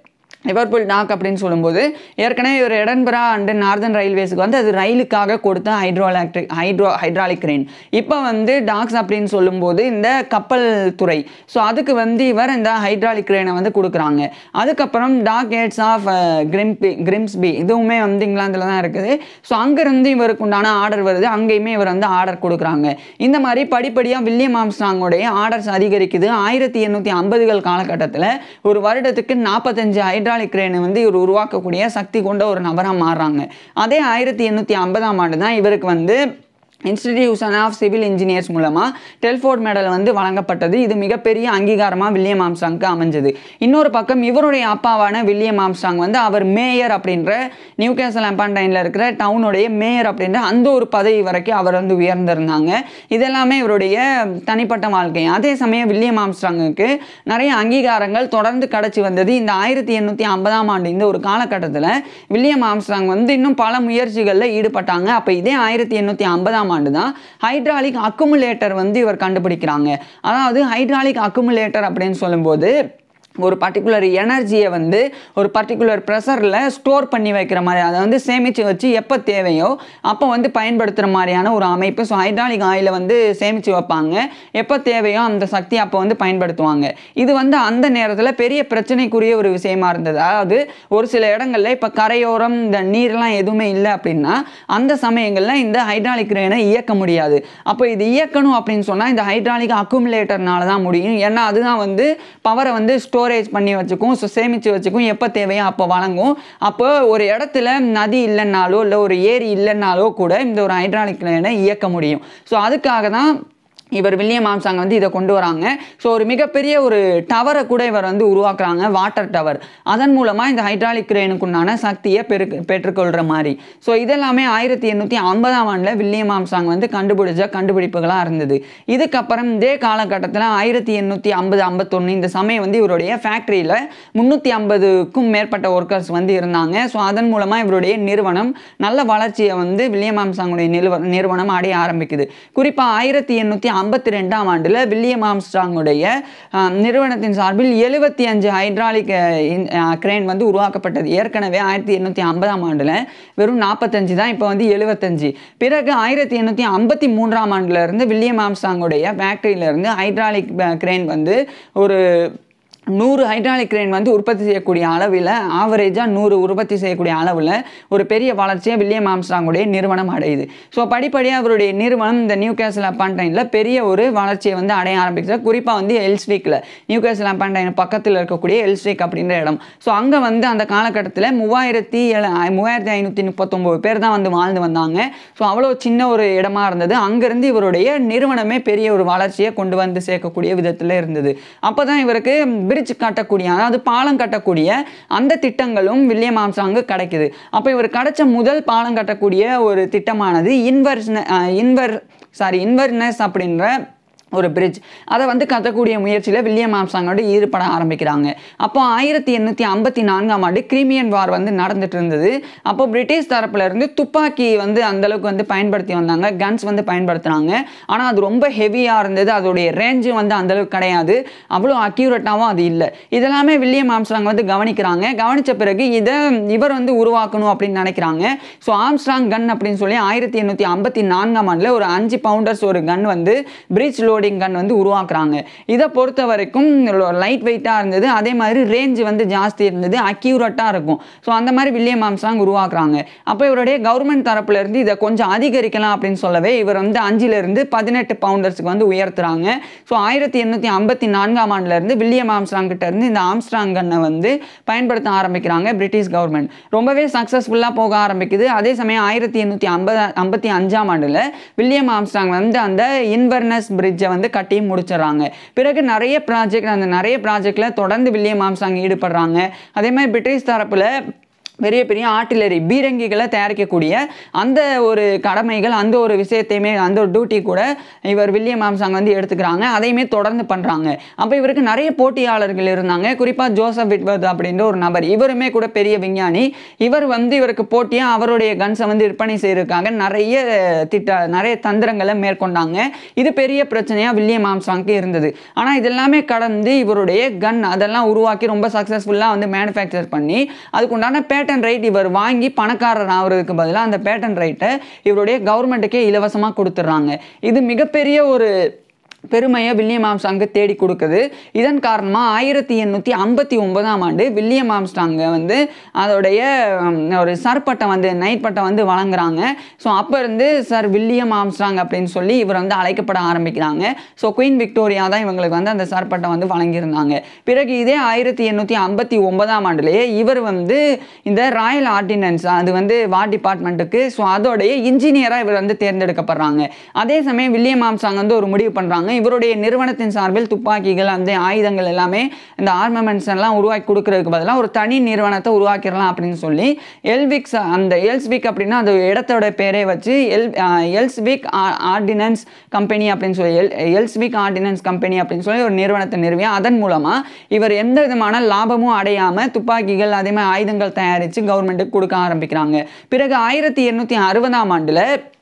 லிவர்பூல் டாக் அப்படின்னு சொல்லும்போது ஏற்கனவே ஒரு எடன்பரா அண்டு நார்தன் ரயில்வேஸுக்கு வந்து அது ரயிலுக்காக கொடுத்த hydro electric hydro hydraulic crane இப்போ வந்து டாக்ஸ் அப்படின்னு சொல்லும்போது இந்த கப்பல் துறை ஸோ அதுக்கு வந்து இவர் இந்த ஹைட்ராலிக் கிரெயினை வந்து கொடுக்குறாங்க அதுக்கப்புறம் டாக் ஏட்ஸ் ஆஃப் கிரிம்பி கிரிம்ஸ்பி இதுவுமே வந்து இங்கிலாந்தில் தான் இருக்குது ஸோ அங்கேருந்து இவருக்கு உண்டான ஆர்டர் வருது அங்கேயுமே இவர் வந்து ஆர்டர் கொடுக்குறாங்க இந்த மாதிரி படிப்படியாக வில்லியம் ஆம்ஸ்டாங்கோடைய ஆர்டர்ஸ் அதிகரிக்குது ஆயிரத்தி எண்ணூற்றி ஐம்பதுகள் காலகட்டத்தில் ஒரு வருடத்துக்கு நாற்பத்தஞ்சு ஹைட்ராலிக் கிரேனை வந்து இவர் உருவாக்கக்கூடிய சக்தி கொண்ட ஒரு நபராக மாறுறாங்க அதே ஆயிரத்தி எண்ணூற்றி ஐம்பதாம் ஆண்டு தான் இவருக்கு வந்து இன்ஸ்டிடியூஷன் ஆஃப் சிவில் இன்ஜினியர்ஸ் மூலமாக டெல்ஃபோர்ட் மெடல் வந்து வழங்கப்பட்டது இது மிகப்பெரிய அங்கீகாரமாக வில்லியம் ஆம்ஸ்டாங்க்கு அமைஞ்சது இன்னொரு பக்கம் இவருடைய அப்பாவான வில்லியம் ஆம்ஸ்டாங் வந்து அவர் மேயர் அப்படின்ற நியூ கேசல் அம்பாண்டைனில் இருக்கிற டவுனுடைய மேயர் அப்படின்ற அந்த ஒரு பதவி வரைக்கும் அவர் வந்து உயர்ந்திருந்தாங்க இதெல்லாமே இவருடைய தனிப்பட்ட வாழ்க்கை அதே சமயம் வில்லியம் ஆம்ஸ்டாங்குக்கு நிறைய அங்கீகாரங்கள் தொடர்ந்து கிடச்சி வந்தது இந்த ஆயிரத்தி எண்ணூற்றி ஐம்பதாம் ஆண்டு இந்த ஒரு காலகட்டத்தில் வில்லியம் ஆம்ஸ்டாங் வந்து இன்னும் பல முயற்சிகளில் ஈடுபட்டாங்க அப்போ இதே ஆயிரத்தி எண்ணூற்றி ஐம்பதாம் ஆண்டு தான் ஹைட்ராலிக் அக்குமுலேட்டர் வந்து இவர் கண்டுபிடிக்கிறாங்க அதாவது ஹைட்ராலிக் அக்குமுலேட்டர் அப்படின்னு சொல்லும்போது ஒரு பர்டிகுலர் எனர்ஜியை வந்து ஒரு பர்டிகுலர் ப்ரெஷரில் ஸ்டோர் பண்ணி வைக்கிற மாதிரி அதை வந்து சேமித்து வச்சு எப்போ தேவையோ அப்போ வந்து பயன்படுத்துகிற மாதிரியான ஒரு அமைப்பு ஸோ ஹைட்ராலிக் ஆயிலை வந்து சேமித்து வைப்பாங்க எப்போ தேவையோ அந்த சக்தி அப்போ வந்து பயன்படுத்துவாங்க இது வந்து அந்த நேரத்தில் பெரிய பிரச்சனைக்குரிய ஒரு விஷயமா இருந்தது அதாவது ஒரு சில இடங்கள்ல இப்போ கரையோரம் இந்த நீர்லாம் எதுவுமே இல்லை அப்படின்னா அந்த சமயங்களில் இந்த ஹைட்ராலிக் கிரேனை இயக்க முடியாது அப்போ இது இயக்கணும் அப்படின்னு சொன்னால் இந்த ஹைட்ராலிக் அக்குமுலேட்டர்னால தான் முடியும் ஏன்னா அதுதான் வந்து பவரை வந்து ஸ்டோரேஜ் பண்ணி வச்சுக்கும் ஸோ சேமித்து வச்சுக்கும் எப்போ தேவையோ அப்போ வழங்கும் அப்போ ஒரு இடத்துல நதி இல்லைன்னாலோ இல்லை ஒரு ஏரி இல்லைன்னாலோ கூட இந்த ஒரு ஹைட்ராலிக் கிரேனை இயக்க முடியும் ஸோ அதுக்காக தான் இவர் வில்லியம் ஆம்சாங் வந்து இதை கொண்டு வராங்க ஸோ ஒரு மிகப்பெரிய ஒரு டவரை கூட இவர் வந்து உருவாக்குறாங்க வாட்டர் டவர் அதன் மூலமாக இந்த ஹைட்ராலிக் கிரேனுக்குண்டான சக்தியை பெரு பெற்றுக்கொள்கிற மாதிரி ஸோ இதெல்லாமே ஆயிரத்தி எண்ணூற்றி ஐம்பதாம் ஆண்டில் வில்லியம் ஆம்சாங் வந்து கண்டுபிடிச்ச கண்டுபிடிப்புகளாக இருந்தது இதுக்கப்புறம் இதே காலகட்டத்தில் ஆயிரத்தி எண்ணூற்றி ஐம்பது ஐம்பத்தொன்று இந்த சமயம் வந்து இவருடைய ஃபேக்ட்ரியில் முந்நூற்றி ஐம்பதுக்கும் மேற்பட்ட ஒர்க்கர்ஸ் வந்து இருந்தாங்க ஸோ அதன் மூலமாக இவருடைய நிறுவனம் நல்ல வளர்ச்சியை வந்து வில்லியம் ஆம்சாங்குடைய நிறுவ நிறுவனம் அடைய ஆரம்பிக்குது குறிப்பாக ஆயிரத்தி எண்ணூற்றி ஐம்பத்தி ரெண்டாம் ஆண்டில் வில்லியம் ஆம்ஸ்டாங்குடைய அஹ், நிறுவனத்தின் சார்பில் எழுபத்தி அஞ்சு ஹைட்ராலிக் கிரேன் வந்து உருவாக்கப்பட்டது ஏற்கனவே ஆயிரத்தி எண்ணூற்றி ஐம்பதாம் ஆண்டில் வெறும் நாற்பத்தஞ்சு தான் இப்போ வந்து எழுபத்தஞ்சு பிறகு ஆயிரத்தி எண்ணூற்றி ஐம்பத்தி மூன்றாம் ஆண்டுல இருந்து வில்லியம் ஆம்ஸ்டாங்குடைய ஃபேக்ட்ரியிலேருந்து ஹைட்ராலிக் கிரேன் வந்து ஒரு நூறு ஹைட்ராலிக் கிரேன் வந்து உற்பத்தி செய்யக்கூடிய அளவில் ஆவரேஜாக நூறு உற்பத்தி செய்யக்கூடிய அளவில் ஒரு பெரிய வளர்ச்சியை வில்லியம் ஆம்ஸ்டாங்குடைய நிறுவனம் அடையுது ஸோ படிப்படியாக அவருடைய நிறுவனம் இந்த நியூ கேசல் அப்பான்டைனில் பெரிய ஒரு வளர்ச்சியை வந்து அடைய ஆரம்பிச்சது குறிப்பாக வந்து எல்ஸ்ட்ரீக்கில் நியூ கேசல் அப்பான்டைன் பக்கத்தில் இருக்கக்கூடிய எல்ஸ்ட்ரீக் அப்படின்ற இடம் ஸோ அங்கே வந்து அந்த காலகட்டத்தில் மூவாயிரத்தி ஏழு மூவாயிரத்தி ஐநூற்றி முப்பத்தொம்போது பேர் தான் வந்து வாழ்ந்து வந்தாங்க ஸோ அவ்வளோ சின்ன ஒரு இடமா இருந்தது அங்கேருந்து இவருடைய நிறுவனமே பெரிய ஒரு வளர்ச்சியை கொண்டு வந்து சேர்க்கக்கூடிய விதத்தில் இருந்தது அப்போ தான் இவருக்கு பிரிட்ஜ் கட்டக்கூடிய அதாவது பாலம் கட்டக்கூடிய அந்த திட்டங்களும் வில்லியம் ஆம்சாங்கு கிடைக்குது அப்போ இவர் கிடைச்ச முதல் பாலம் கட்டக்கூடிய ஒரு திட்டமானது இன்வர்ஸ் இன்வர் சாரி இன்வர்னஸ் அப்படின்ற ஒரு பிரிட்ஜ் அதை வந்து கட்டக்கூடிய முயற்சியில் வில்லியம் ஆம்சாங்கோடு ஈடுபட ஆரம்பிக்கிறாங்க அப்போ ஆயிரத்தி எண்ணூற்றி ஐம்பத்தி நான்காம் ஆண்டு கிரீமியன் வார் வந்து நடந்துட்டு இருந்தது அப்போ பிரிட்டிஷ் தரப்புல இருந்து துப்பாக்கி வந்து அந்த அளவுக்கு வந்து பயன்படுத்தி வந்தாங்க கன்ஸ் வந்து பயன்படுத்துனாங்க ஆனால் அது ரொம்ப ஹெவியாக இருந்தது அதோடைய ரேஞ்சும் வந்து அந்த அளவுக்கு கிடையாது அவ்வளோ அக்யூரேட்டாகவும் அது இல்லை இதெல்லாமே வில்லியம் ஆம்ஸ்ட்ராங் வந்து கவனிக்கிறாங்க கவனித்த பிறகு இதை இவர் வந்து உருவாக்கணும் அப்படின்னு நினைக்கிறாங்க ஸோ ஆம்ஸ்ட்ராங் கன் அப்படின்னு சொல்லி ஆயிரத்தி எண்ணூற்றி ஐம்பத்தி நான்காம் ஆண்டில் ஒரு அஞ்சு பவுண்டர்ஸ் ஒரு கன் வந்து பிரிட்ஜ் லோடிங் கன் வந்து உருவாக்குறாங்க இதை பொறுத்த வரைக்கும் லைட் வெயிட்டாக இருந்தது அதே மாதிரி ரேஞ்ச் வந்து ஜாஸ்தி இருந்தது அக்யூரேட்டாக இருக்கும் ஸோ அந்த மாதிரி வில்லியம் ஆம்ஸ்ட்ராங் உருவாக்குறாங்க அப்போ இவருடைய கவர்மெண்ட் தரப்புல இருந்து இதை கொஞ்சம் அதிகரிக்கலாம் அப்படின்னு சொல்லவே இவர் வந்து அஞ்சிலிருந்து பதினெட்டு பவுண்டர்ஸ்க்கு வந்து உயர்த்துறாங்க ஸோ ஆயிரத்தி எண்ணூற்றி ஐம்பத்தி நான்காம் ஆண்டுல இருந்து வில்லியம் ஆம்ஸ்ட்ராங் கிட்ட இருந்து இந்த ஆம்ஸ்ட்ராங் கன்னை வந்து பயன்படுத்த ஆரம்பிக்கிறாங்க பிரிட்டிஷ் கவர்மெண்ட் ரொம்பவே சக்ஸஸ்ஃபுல்லாக போக ஆரம்பிக்குது அதே சமயம் ஆயிரத்தி எண்ணூற்றி ஐம்பது ஐம்பத்தி அஞ்சாம் ஆண்டில் வில்லியம் ஆம்ஸ்ட்ராங் வந்து அந்த இன்வர்னஸ் பிரிட்ஜை வந்து கட்டி முடிச்சிடறாங்க பிறகு நிறைய ப்ராஜெக்ட் அந்த நிறைய ப்ராஜெக்டில் தொடர்ந்து வில்லியம் ஆம்ஸ்ட்ராங் ஈடுபடுறாங்க அதே மாதிரி பிரிட்டிஷ் தரப்பில் பெரிய பெரிய ஆர்ட்டிலரி பீரங்கிகளை தயாரிக்கக்கூடிய அந்த ஒரு கடமைகள் அந்த ஒரு விஷயத்தையுமே அந்த ஒரு டியூட்டி கூட இவர் வில்லியம் ஆம்சாங் வந்து எடுத்துக்கிறாங்க அதையுமே தொடர்ந்து பண்ணுறாங்க அப்போ இவருக்கு நிறைய போட்டியாளர்கள் இருந்தாங்க குறிப்பாக ஜோசப் விட்வர்த் அப்படின்ற ஒரு நபர் இவருமே கூட பெரிய விஞ்ஞானி இவர் வந்து இவருக்கு போட்டியாக அவருடைய கன்ஸை வந்து விற்பனை செய்யறதுக்காக நிறைய திட்ட நிறைய தந்திரங்களை மேற்கொண்டாங்க இது பெரிய பிரச்சனையாக வில்லியம் ஆம்சாங்க்கு இருந்தது ஆனால் இதெல்லாமே கடந்து இவருடைய கன் அதெல்லாம் உருவாக்கி ரொம்ப சக்ஸஸ்ஃபுல்லாக வந்து மேனுஃபேக்சர் பண்ணி அதுக்குண்டான பேட்டன் ரைட் இவர் வாங்கி பணக்காரர் ஆகிறதுக்கு பதிலாக அந்த பேட்டன் ரைட்டை இவருடைய கவர்மெண்ட்டுக்கே இலவசமாக கொடுத்துட்றாங்க இது மிகப்பெரிய ஒரு பெருமையை வில்லியம் ஆம்ஸ்டாங்கு தேடி கொடுக்குது இதன் காரணமாக ஆயிரத்தி எண்ணூற்றி ஐம்பத்தி ஒன்பதாம் ஆண்டு வில்லியம் ஆம்ஸ்டாங்க வந்து அதோடைய உம், ஒரு சர் பட்டம் வந்து நைட் பட்டம் வந்து வழங்குறாங்க ஸோ அப்போ இருந்து சார் வில்லியம் ஆம்ஸ்டாங் அப்படின்னு சொல்லி இவர் வந்து அழைக்கப்பட ஆரம்பிக்கிறாங்க ஸோ குயின் விக்டோரியா தான் இவங்களுக்கு வந்து அந்த சர் பட்டம் வந்து வழங்கியிருந்தாங்க பிறகு இதே ஆயிரத்தி எண்ணூற்றி ஐம்பத்தி ஒன்பதாம் ஆண்டுலேயே இவர் வந்து இந்த ராயல் ஆர்டினன்ஸ் அது வந்து வார் டிபார்ட்மெண்ட்டுக்கு ஸோ அதோடைய இன்ஜினியராக இவர் வந்து தேர்ந்தெடுக்கப்படுறாங்க அதே சமயம் வில்லியம் ஆம்ஸ்டாங் வந்து ஒரு முடிவு பண்ணுறாங்க இவருடைய நிறுவனத்தின் சார்பில் துப்பாக்கிகள் அந்த ஆயுதங்கள் எல்லாமே இந்த ஆர்மமெண்ட்ஸ் எல்லாம் உருவாக்கி கொடுக்கறதுக்கு பதிலாக ஒரு தனி நிறுவனத்தை உருவாக்கிடலாம் அப்படின்னு சொல்லி எல்விக்ஸ் அந்த எல்ஸ்விக் அப்படின்னா அந்த இடத்தோட பேரே வச்சு எல் எல்ஸ்விக் ஆர்டினன்ஸ் கம்பெனி அப்படின்னு சொல்லி எல் எல்ஸ்விக் ஆர்டினன்ஸ் கம்பெனி அப்படின்னு சொல்லி ஒரு நிறுவனத்தை நிறுவி அதன் மூலமாக இவர் எந்த விதமான லாபமும் அடையாமல் துப்பாக்கிகள் அதே மாதிரி ஆயுதங்கள் தயாரித்து கவர்மெண்ட்டுக்கு கொடுக்க ஆரம்பிக்கிறாங்க பிறகு ஆயிரத்தி எண்ணூற்றி அறுபதாம் ஆண்டில்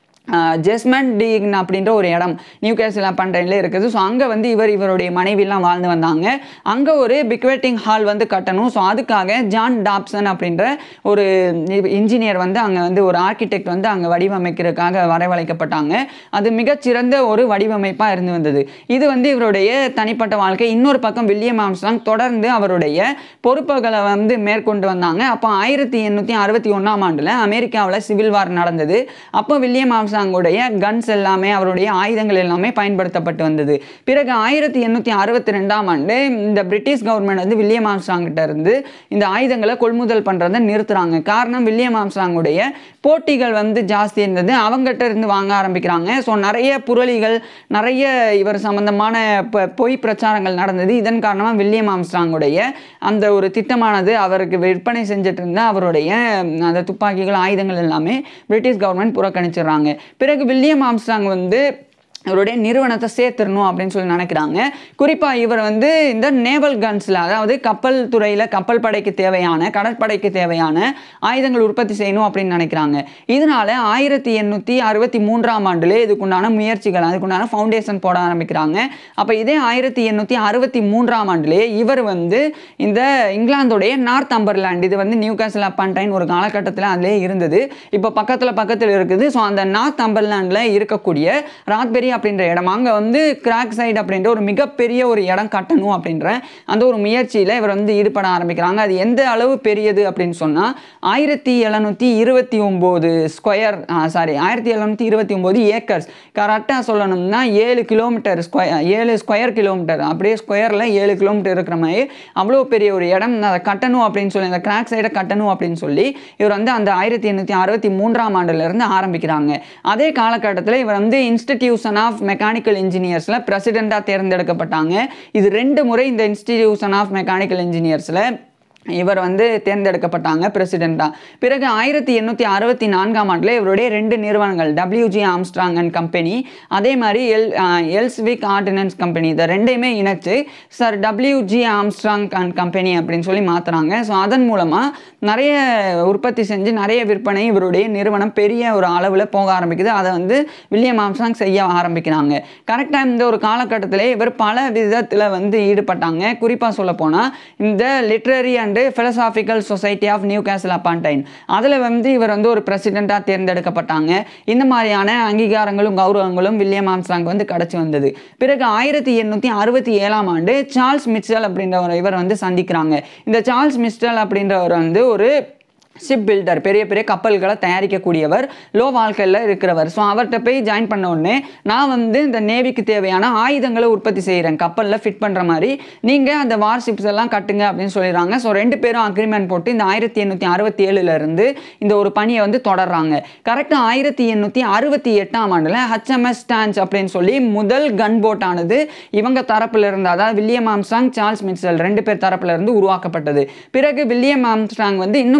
ஜெஸ்மன் டீன் அப்படின்ற ஒரு இடம் நியூ கேசல் பண்டைனில் இருக்குது ஸோ அங்கே வந்து இவர் இவருடைய மனைவிலாம் வாழ்ந்து வந்தாங்க அங்கே ஒரு பிக்வெட்டிங் ஹால் வந்து கட்டணும் ஸோ அதுக்காக ஜான் டாப்சன் அப்படின்ற ஒரு இன்ஜினியர் வந்து அங்கே வந்து ஒரு ஆர்கிடெக்ட் வந்து அங்கே வடிவமைக்கிறதுக்காக வரவழைக்கப்பட்டாங்க அது மிகச்சிறந்த ஒரு வடிவமைப்பாக இருந்து வந்தது இது வந்து இவருடைய தனிப்பட்ட வாழ்க்கை இன்னொரு பக்கம் வில்லியம் ஆம்ஸ்டாங் தொடர்ந்து அவருடைய பொறுப்புகளை வந்து மேற்கொண்டு வந்தாங்க அப்போ ஆயிரத்தி எண்ணூற்றி அறுபத்தி ஒன்றாம் ஆண்டில் அமெரிக்காவில் சிவில் வார் நடந்தது அப்போ வில்லியம் ஆம்ஸ்டாங்குடைய கன்ஸ் எல்லாமே அவருடைய ஆயுதங்கள் எல்லாமே பயன்படுத்தப்பட்டு வந்தது பிறகு ஆயிரத்தி எண்ணூற்றி அறுபத்தி ரெண்டாம் ஆண்டு இந்த பிரிட்டிஷ் கவர்மெண்ட் வந்து வில்லியம் ஆம்ஸ்டாங் கிட்ட இருந்து இந்த ஆயுதங்களை கொள்முதல் பண்ணுறதை நிறுத்துறாங்க காரணம் வில்லியம் ஆம்ஸ்டாங்குடைய போட்டிகள் வந்து ஜாஸ்தி இருந்தது அவங்ககிட்ட இருந்து வாங்க ஆரம்பிக்கிறாங்க ஸோ நிறைய புரளிகள் நிறைய இவர் சம்பந்தமான ப- பொய் பிரச்சாரங்கள் நடந்தது இதன் காரணமாக வில்லியம் ஆம்ஸ்டாங்குடைய அந்த ஒரு திட்டமானது அவருக்கு விற்பனை செஞ்சுட்டு இருந்த அவருடைய அந்த துப்பாக்கிகள் ஆயுதங்கள் எல்லாமே பிரிட்டிஷ் கவர்மெண்ட் புறக்கணிச்சிடுறாங்க பிறகு வில்லியம் ஆம்ஸ்டாங் வந்து இவருடைய நிறுவனத்தை சேர்த்துடணும் அப்படின்னு சொல்லி நினைக்கிறாங்க குறிப்பாக இவர் வந்து இந்த நேவல் கன்ஸில் அதாவது கப்பல் துறையில் கப்பல் படைக்கு தேவையான கடற்படைக்கு தேவையான ஆயுதங்கள் உற்பத்தி செய்யணும் அப்படின்னு நினைக்கிறாங்க இதனால ஆயிரத்தி எண்ணூற்றி அறுபத்தி மூன்றாம் ஆண்டுலே இதுக்குண்டான முயற்சிகள் அதுக்குண்டான ஃபவுண்டேஷன் போட ஆரம்பிக்கிறாங்க அப்போ இதே ஆயிரத்தி எண்ணூற்றி அறுபத்தி மூன்றாம் ஆண்டுலே இவர் வந்து இந்த இங்கிலாந்துடைய நார்த் அம்பர்லாண்ட் இது வந்து நியூ கேசல் அப்பான்டைன் ஒரு காலகட்டத்தில் அதிலே இருந்தது இப்போ பக்கத்தில் பக்கத்தில் இருக்குது ஸோ அந்த நார்த் அம்பர்லாண்டில் இருக்கக்கூடிய ராத்பெரி அப்படின்ற இடம் அங்கே வந்து கிராக் சைடு அப்படின்ற ஒரு மிகப்பெரிய ஒரு இடம் கட்டணும் அப்படின்ற அந்த ஒரு முயற்சியில் இவர் வந்து ஈடுபட ஆரம்பிக்கிறாங்க அது எந்த அளவு பெரியது அப்படின்னு சொன்னால் ஆயிரத்தி எழுநூற்றி இருபத்தி ஒம்பது ஸ்கொயர் சாரி ஆயிரத்தி எழுநூற்றி இருபத்தி ஒம்பது ஏக்கர்ஸ் கரெக்டாக சொல்லணும்னா ஏழு கிலோமீட்டர் ஸ்கொயர் ஏழு ஸ்கொயர் கிலோமீட்டர் அப்படியே ஸ்கொயரில் ஏழு கிலோமீட்டர் இருக்கிற மாதிரி அவ்வளோ பெரிய ஒரு இடம் அதை கட்டணும் அப்படின்னு சொல்லி அந்த கிராக் சைடை கட்டணும் அப்படின்னு சொல்லி இவர் வந்து அந்த ஆயிரத்தி எண்ணூற்றி அறுபத்தி மூன்றாம் ஆண்டுலேருந்து ஆரம்பிக்கிறாங்க அதே காலகட்டத்தில் இவர் வந்து இன்ஸ்டிடியூஷன் ஆஃப் மெக்கானிக்கல் இன்ஜினியர்ஸில் பிரசிடெண்ட்டாக தேர்ந்தெடுக்கப்பட்டாங்க இது ரெண்டு முறை இந்த இன்ஸ்டிடியூஷன் ஆஃப் மெக்கானிக்கல் இன்ஜினியர்ஸில் இவர் வந்து தேர்ந்தெடுக்கப்பட்டாங்க பிரசிடெண்ட்டாக பிறகு ஆயிரத்தி எண்ணூற்றி அறுபத்தி நான்காம் ஆண்டில் இவருடைய ரெண்டு நிறுவனங்கள் டபிள்யூஜி ஆம்ஸ்ட்ராங் அண்ட் கம்பெனி அதே மாதிரி எல் எல்ஸ்விக் ஆர்டினன்ஸ் கம்பெனி இதை ரெண்டையுமே இணைச்சு sir WG Armstrong and company அப்படின்னு சொல்லி மாற்றுறாங்க ஸோ அதன் மூலமாக நிறைய உற்பத்தி செஞ்சு நிறைய விற்பனை இவருடைய நிறுவனம் பெரிய ஒரு அளவில் போக ஆரம்பிக்குது அதை வந்து வில்லியம் ஆம்ஸ்ட்ராங் செய்ய ஆரம்பிக்கிறாங்க கரெக்டாக இந்த ஒரு காலகட்டத்திலே இவர் பல விதத்தில் வந்து ஈடுபட்டாங்க குறிப்பாக சொல்ல போனால் இந்த literary and philosophical society of Newcastle அப்பான்டைன் அதில் வந்து இவர் வந்து ஒரு பிரசிடெண்ட்டாக தேர்ந்தெடுக்கப்பட்டாங்க இந்த மாதிரியான அங்கீகாரங்களும் கௌரவங்களும் வில்லியம் ஆம்ஸ்ட்ராங் வந்து கிடச்சி வந்தது பிறகு ஆயிரத்தி எண்ணூற்றி அறுபத்தி ஏழாம் ஆண்டு சார்ல்ஸ் மிச்சல் அப்படின்ற ஒரு இவர் வந்து சந்திக்கிறாங்க இந்த சார்ல்ஸ் மிஸ்டல் அப்படின்றவர் வந்து ஒரு ஷிப் பில்டர் பெரிய பெரிய கப்பல்களை தயாரிக்கக்கூடியவர் லோ வாழ்க்கையில் இருக்கிறவர் ஸோ அவர்கிட்ட போய் ஜாயின் பண்ண உடனே நான் வந்து இந்த நேவிக்கு தேவையான ஆயுதங்களை உற்பத்தி செய்கிறேன் கப்பலில் ஃபிட் பண்ணுற மாதிரி நீங்கள் அந்த வார் ஷிப்ஸ் எல்லாம் கட்டுங்க அப்படின்னு சொல்லிடுறாங்க ஸோ ரெண்டு பேரும் அக்ரிமெண்ட் போட்டு இந்த ஆயிரத்தி எண்ணூற்றி அறுபத்தி ஏழுலேருந்து இந்த ஒரு பணியை வந்து தொடர்றாங்க கரெக்டாக ஆயிரத்தி எண்ணூற்றி அறுபத்தி எட்டாம் ஆண்டில் ஹச்எம்எஸ் ஸ்டான்ஸ் அப்படின்னு சொல்லி முதல் கன் போட் ஆனது இவங்க தரப்புல இருந்து அதாவது வில்லியம் ஆம்ஸ்ட்ராங் சார்ல்ஸ் மிட்சல் ரெண்டு பேர் தரப்புல இருந்து உருவாக்கப்பட்டது பிறகு வில்லியம் ஆம்ஸ்ட்ராங் வந்து இன்னும் பல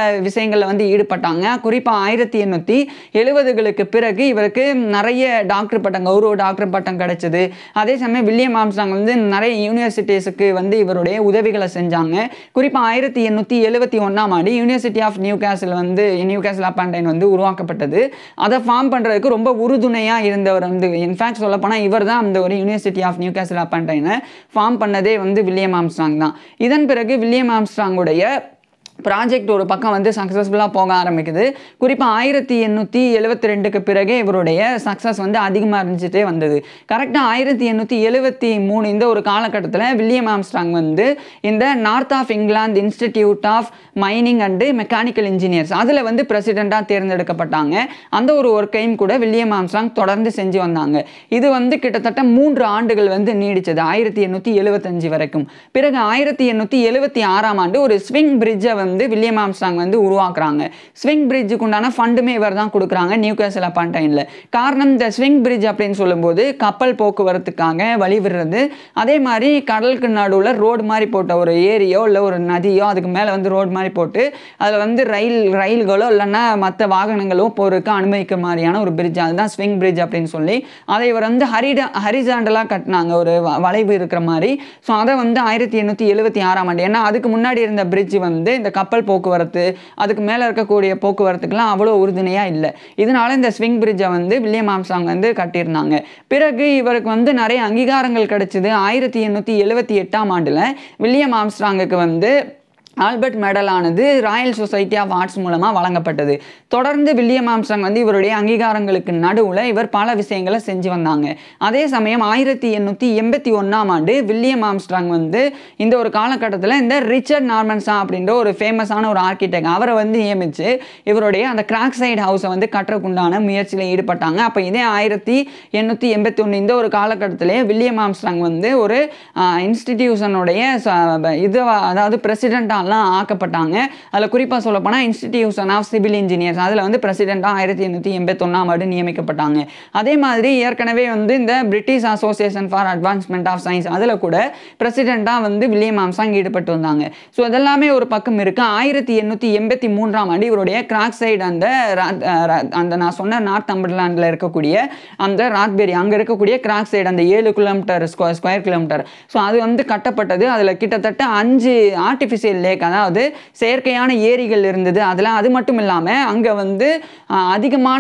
விஷயங்களில் வந்து ஈடுபட்டாங்க குறிப்பாக ஆயிரத்தி எண்ணூற்றி எழுபதுகளுக்கு பிறகு இவருக்கு நிறைய டாக்டர் பட்டம் கௌரவ டாக்டர் பட்டம் கிடைச்சது அதே சமயம் வில்லியம் ஆம்ஸ்டாங் வந்து நிறைய யூனிவர்சிட்டிஸுக்கு வந்து இவருடைய உதவிகளை செஞ்சாங்க குறிப்பாக ஆயிரத்தி எண்ணூற்றி எழுபத்தி ஒன்றாம் ஆண்டு யூனிவர்சிட்டி ஆஃப் நியூ கேசல் வந்து நியூ கேசல் அப்பாண்டைன் வந்து உருவாக்கப்பட்டது அதை ஃபார்ம் பண்ணுறதுக்கு ரொம்ப உறுதுணையாக இருந்தவர் வந்து இன்ஃபேக்ட் சொல்லப்போனால் இவர் தான் அந்த ஒரு யூனிவர்சிட்டி ஆஃப் நியூ கேசல் அப்பாண்டைனை ஃபார்ம் பண்ணதே வந்து வில்லியம் ஆம்ஸ்டாங் தான் இதன் பிறகு வில்லியம் ஆம்ஸ்டாங்குடைய ப்ராஜெக்ட் ஒரு பக்கம் வந்து சக்ஸஸ்ஃபுல்லாக போக ஆரம்பிக்குது குறிப்பாக ஆயிரத்தி எண்ணூற்றி எழுபத்தி ரெண்டுக்கு பிறகே இவருடைய சக்ஸஸ் வந்து அதிகமாக இருந்துச்சுட்டே வந்தது கரெக்டாக ஆயிரத்தி எண்ணூற்றி எழுபத்தி மூணு இந்த ஒரு காலகட்டத்தில் வில்லியம் ஆம்ஸ்டாங் வந்து இந்த north of England institute of mining and mechanical engineers அதில் வந்து பிரசிடெண்ட்டாக தேர்ந்தெடுக்கப்பட்டாங்க அந்த ஒரு ஒர்க்கையும் கூட வில்லியம் ஆம்ஸ்டாங் தொடர்ந்து செஞ்சு வந்தாங்க இது வந்து கிட்டத்தட்ட மூன்று ஆண்டுகள் வந்து நீடிச்சது ஆயிரத்தி எண்ணூற்றி எழுபத்தஞ்சு வரைக்கும் பிறகு ஆயிரத்தி எண்ணூற்றி எழுபத்தி ஆறாம் ஆண்டு ஒரு ஸ்விங் பிரிட்ஜை வந்து வில்லியம் ஆம்ஸ்டாங் வந்து உருவாக்குறாங்க ஸ்விங் பிரிட்ஜுக்கு உண்டான ஃபண்டுமே இவர் தான் கொடுக்குறாங்க நியூ கேசல் அப்பான்டைனில் காரணம் இந்த ஸ்விங் பிரிட்ஜ் அப்படின்னு சொல்லும்போது கப்பல் போக்குவரத்துக்காக வழிவிடுறது அதே மாதிரி கடலுக்கு நடுவில் ரோடு மாதிரி போட்ட ஒரு ஏரியோ இல்லை ஒரு நதியோ அதுக்கு மேலே வந்து ரோடு மாதிரி போட்டு அதில் வந்து ரயில் ரயில்களோ இல்லைன்னா மற்ற வாகனங்களோ போறதுக்கு அனுமதிக்க மாதிரியான ஒரு பிரிட்ஜ் அதுதான் ஸ்விங் பிரிட்ஜ் அப்படின்னு சொல்லி அதை இவர் வந்து ஹரிடா ஹரிசாண்டலாக கட்டினாங்க ஒரு வ- வளைவு இருக்கிற மாதிரி ஸோ அதை வந்து ஆயிரத்தி எண்ணூற்றி எழுபத்தி ஆறாம் ஆண்டு ஏன்னா அதுக்கு முன்னாடி இருந்த பிரிட்ஜ் வந்து இந்த கப்பல் போக்குவரத்து அதுக்கு மேலே இருக்கக்கூடிய போக்குவரத்துக்கெல்லாம் அவ்வளோ உறுதுணையாக இல்லை இதனால இந்த ஸ்விங் பிரிட்ஜை வந்து வில்லியம் ஆம்சாங் வந்து கட்டியிருந்தாங்க பிறகு இவருக்கு வந்து நிறைய அங்கீகாரங்கள் கிடைச்சது ஆயிரத்தி எண்ணூற்றி எழுபத்தி எட்டாம் ஆண்டில் வில்லியம் ஆம்ஸ்ட்ராங்குக்கு வந்து ஆல்பர்ட் மெடலானது ராயல் சொசைட்டி ஆஃப் ஆர்ட்ஸ் மூலமாக வழங்கப்பட்டது தொடர்ந்து வில்லியம் ஆம்ஸ்ட்ராங் வந்து இவருடைய அங்கீகாரங்களுக்கு நடுவில் இவர் பல விஷயங்களை செஞ்சு வந்தாங்க அதே சமயம் ஆயிரத்தி எண்ணூற்றி எண்பத்தி ஒன்றாம் ஆண்டு வில்லியம் ஆம்ஸ்ட்ராங் வந்து இந்த ஒரு காலகட்டத்தில் இந்த ரிச்சர்ட் நார்மன்ஸா அப்படின்ற ஒரு ஃபேமஸான ஒரு ஆர்கிடெக்ட் அவரை வந்து நியமித்து இவருடைய அந்த கிராக் சைடு ஹவுஸை வந்து கட்டுறதுக்குண்டான முயற்சியில் ஈடுபட்டாங்க அப்போ இதே ஆயிரத்தி எண்ணூற்றி எண்பத்தி ஒன்று இந்த ஒரு காலகட்டத்திலே வில்லியம் ஆம்ஸ்ட்ராங் வந்து ஒரு இன்ஸ்டிடியூஷனுடைய இது அதாவது பிரசிடெண்ட்டாலாம் ஆக்கப்பட்டாங்க அதில் குறிப்பாக சொல்லப்போனால் இன்ஸ்டிடியூஷன் ஆஃப் சிவில் இன்ஜினியர்ஸ் அதில் வந்து பிரசிடெண்ட்டாக ஆயிரத்தி எண்ணூற்றி எண்பத்தொன்னாம் ஆண்டு நியமிக்கப்பட்டாங்க அதே மாதிரி ஏற்கனவே வந்து இந்த British association for advancement of science அதில் கூட பிரசிடெண்ட்டாக வந்து வில்லியம் ஆம்சாங் ஈடுபட்டு வந்தாங்க ஸோ இதெல்லாமே ஒரு பக்கம் இருக்கு ஆயிரத்தி எண்ணூற்றி எண்பத்தி மூன்றாம் ஆண்டு இவருடைய கிராக் சைடு அந்த ரா- அஹ் ரா- அந்த நான் சொன்ன நார்த் அம்பர்லாண்டில் இருக்கக்கூடிய அந்த ராக்பெரி அங்கே இருக்கக்கூடிய கிராக் சைடு அந்த ஏழு kilometre square square kilometre so அது வந்து கட்டப்பட்டது அதில் கிட்டத்தட்ட அஞ்சு ஆர்டிஃபிஷியல் லேக் அதாவது செயற்கையான ஏரிகள் இருந்தது அதில் அது மட்டும் இல்லாமல் அங்கே வந்து அஹ், அதிகமான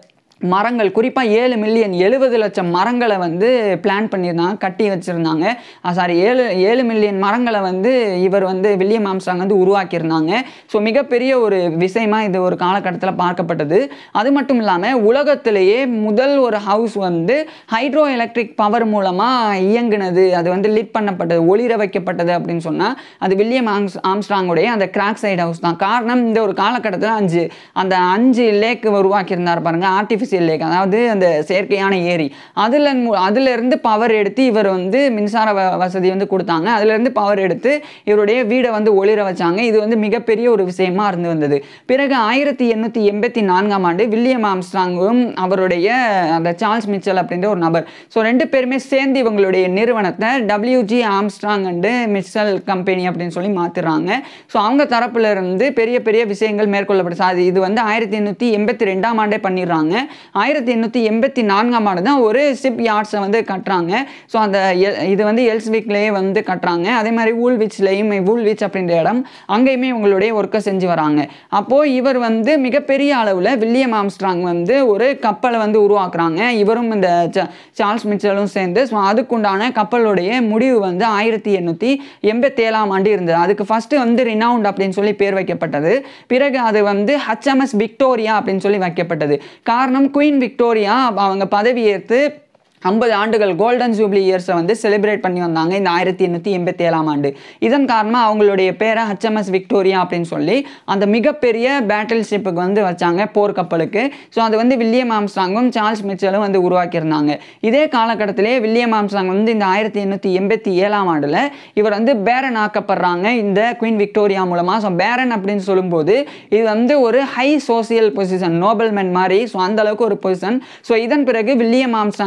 மரங்கள் குறிப்பாக ஏழு மில்லியன் எழுபது லட்சம் மரங்களை வந்து பிளான் பண்ணியிருந்தாங்க கட்டி வச்சுருந்தாங்க சாரி ஏழு ஏழு மில்லியன் மரங்களை வந்து இவர் வந்து வில்லியம் ஆம்ஸ்டாங் வந்து உருவாக்கியிருந்தாங்க ஸோ மிகப்பெரிய ஒரு விஷயமா இது ஒரு காலகட்டத்தில் பார்க்கப்பட்டது அது மட்டும் இல்லாமல் உலகத்திலேயே முதல் ஒரு ஹவுஸ் வந்து ஹைட்ரோ எலக்ட்ரிக் பவர் மூலமாக இயங்குனது அது வந்து லிட் பண்ணப்பட்டது ஒளிர வைக்கப்பட்டது அப்படின்னு சொன்னால் அது வில்லியம் ஆம்ஸ் ஆம்ஸ்ட்ராங்குடைய அந்த கிராக் சைடு ஹவுஸ் தான் காரணம் இந்த ஒரு காலகட்டத்தில் அஞ்சு அந்த அஞ்சு லேக் உருவாக்கியிருந்தார் பாருங்க ஆர்டிஃபிஷியல் லேக் அதாவது அந்த செயற்கையான ஏரி அதில் அதிலிருந்து பவர் எடுத்து இவர் வந்து மின்சார வ- வசதி வந்து கொடுத்தாங்க அதிலிருந்து பவர் எடுத்து இவருடைய வீடை வந்து ஒளிர வச்சாங்க இது வந்து மிகப்பெரிய ஒரு விஷயமா இருந்து வந்தது பிறகு ஆயிரத்தி எண்ணூற்றி எண்பத்தி நான்காம் ஆண்டு வில்லியம் ஆம்ஸ்ட்ராங்கும் அவருடைய அந்த சார்ல்ஸ் மிச்சல் அப்படின்ற ஒரு நபர் ஸோ ரெண்டு பேருமே சேர்ந்து இவங்களுடைய நிறுவனத்தை WG Armstrong and Mitchell company அப்படின்னு சொல்லி மாத்துறாங்க ஸோ அவங்க தரப்புல இருந்து பெரிய பெரிய விஷயங்கள் மேற்கொள்ளப்படுது அது இது வந்து ஆயிரத்தி எண்ணூற்றி எண்பத்தி ரெண்டாம் ஆண்டே பண்ணிடுறாங்க ஆயிரத்தி எண்ணூற்றி எண்பத்தி நான்காம் ஆண்டு தான் ஒரு ஷிப் யார்ட்ஸை வந்து கட்டுறாங்க ஸோ அந்த எல்- இது வந்து எல்ஸ்விக்லேயே வந்து கட்டுறாங்க அதே மாதிரி ஊல்விச்லேயும் ஊல்விச் அப்படின்ற இடம் அங்கேயுமே இவங்களுடைய ஒர்க்கை செஞ்சு வராங்க அப்போது இவர் வந்து மிகப்பெரிய அளவில் வில்லியம் ஆம்ஸ்ட்ராங் வந்து ஒரு கப்பலை வந்து உருவாக்குறாங்க இவரும் இந்த ச- சார்ல்ஸ் மிச்சலும் சேர்ந்து ஸோ அதுக்குண்டான கப்பலுடைய முடிவு வந்து ஆயிரத்தி எண்ணூற்றி எண்பத்தேழாம் ஆண்டு இருந்தது அதுக்கு ஃபஸ்ட்டு வந்து ரினவுண்ட் அப்படின்னு சொல்லி பேர் வைக்கப்பட்டது பிறகு அது வந்து ஹச்எம்எஸ் விக்டோரியா அப்படின்னு சொல்லி வைக்கப்பட்டது காரணம் குயின் விக்டோரியா அவங்க பதவியேற்று ஐம்பது ஆண்டுகள் கோல்டன் ஜூப்ளி இயர்ஸை வந்து செலிப்ரேட் பண்ணி வந்தாங்க இந்த ஆயிரத்தி எண்ணூற்றி எண்பத்தி ஏழாம் ஆண்டு இதன் காரணமாக அவங்களுடைய பேரை ஹச்எம்எஸ் விக்டோரியா அப்படின்னு சொல்லி அந்த மிகப்பெரிய பேட்டில் ஷிப்புக்கு வந்து வச்சாங்க போர்க்கப்பலுக்கு ஸோ அது வந்து வில்லியம் ஆம்ஸ்ட்ராங்கும் சார்ல்ஸ் மிச்சலும் வந்து உருவாக்கியிருந்தாங்க இதே காலகட்டத்திலே வில்லியம் ஆம்ஸ்ட்ராங் வந்து இந்த ஆயிரத்தி எண்ணூற்றி எண்பத்தி ஏழாம் ஆண்டில் இவர் வந்து பேரன் ஆக்கப்படுறாங்க இந்த குயின் விக்டோரியா மூலமாக ஸோ பேரன் அப்படின்னு சொல்லும்போது இது வந்து ஒரு ஹை சோசியல் பொசிஷன் நோபல்மென் மாதிரி ஸோ அந்த அளவுக்கு ஒரு பொசிஷன் ஸோ இதன் பிறகு வில்லியம் ஆம்ஸ்ட்ராங் வந்து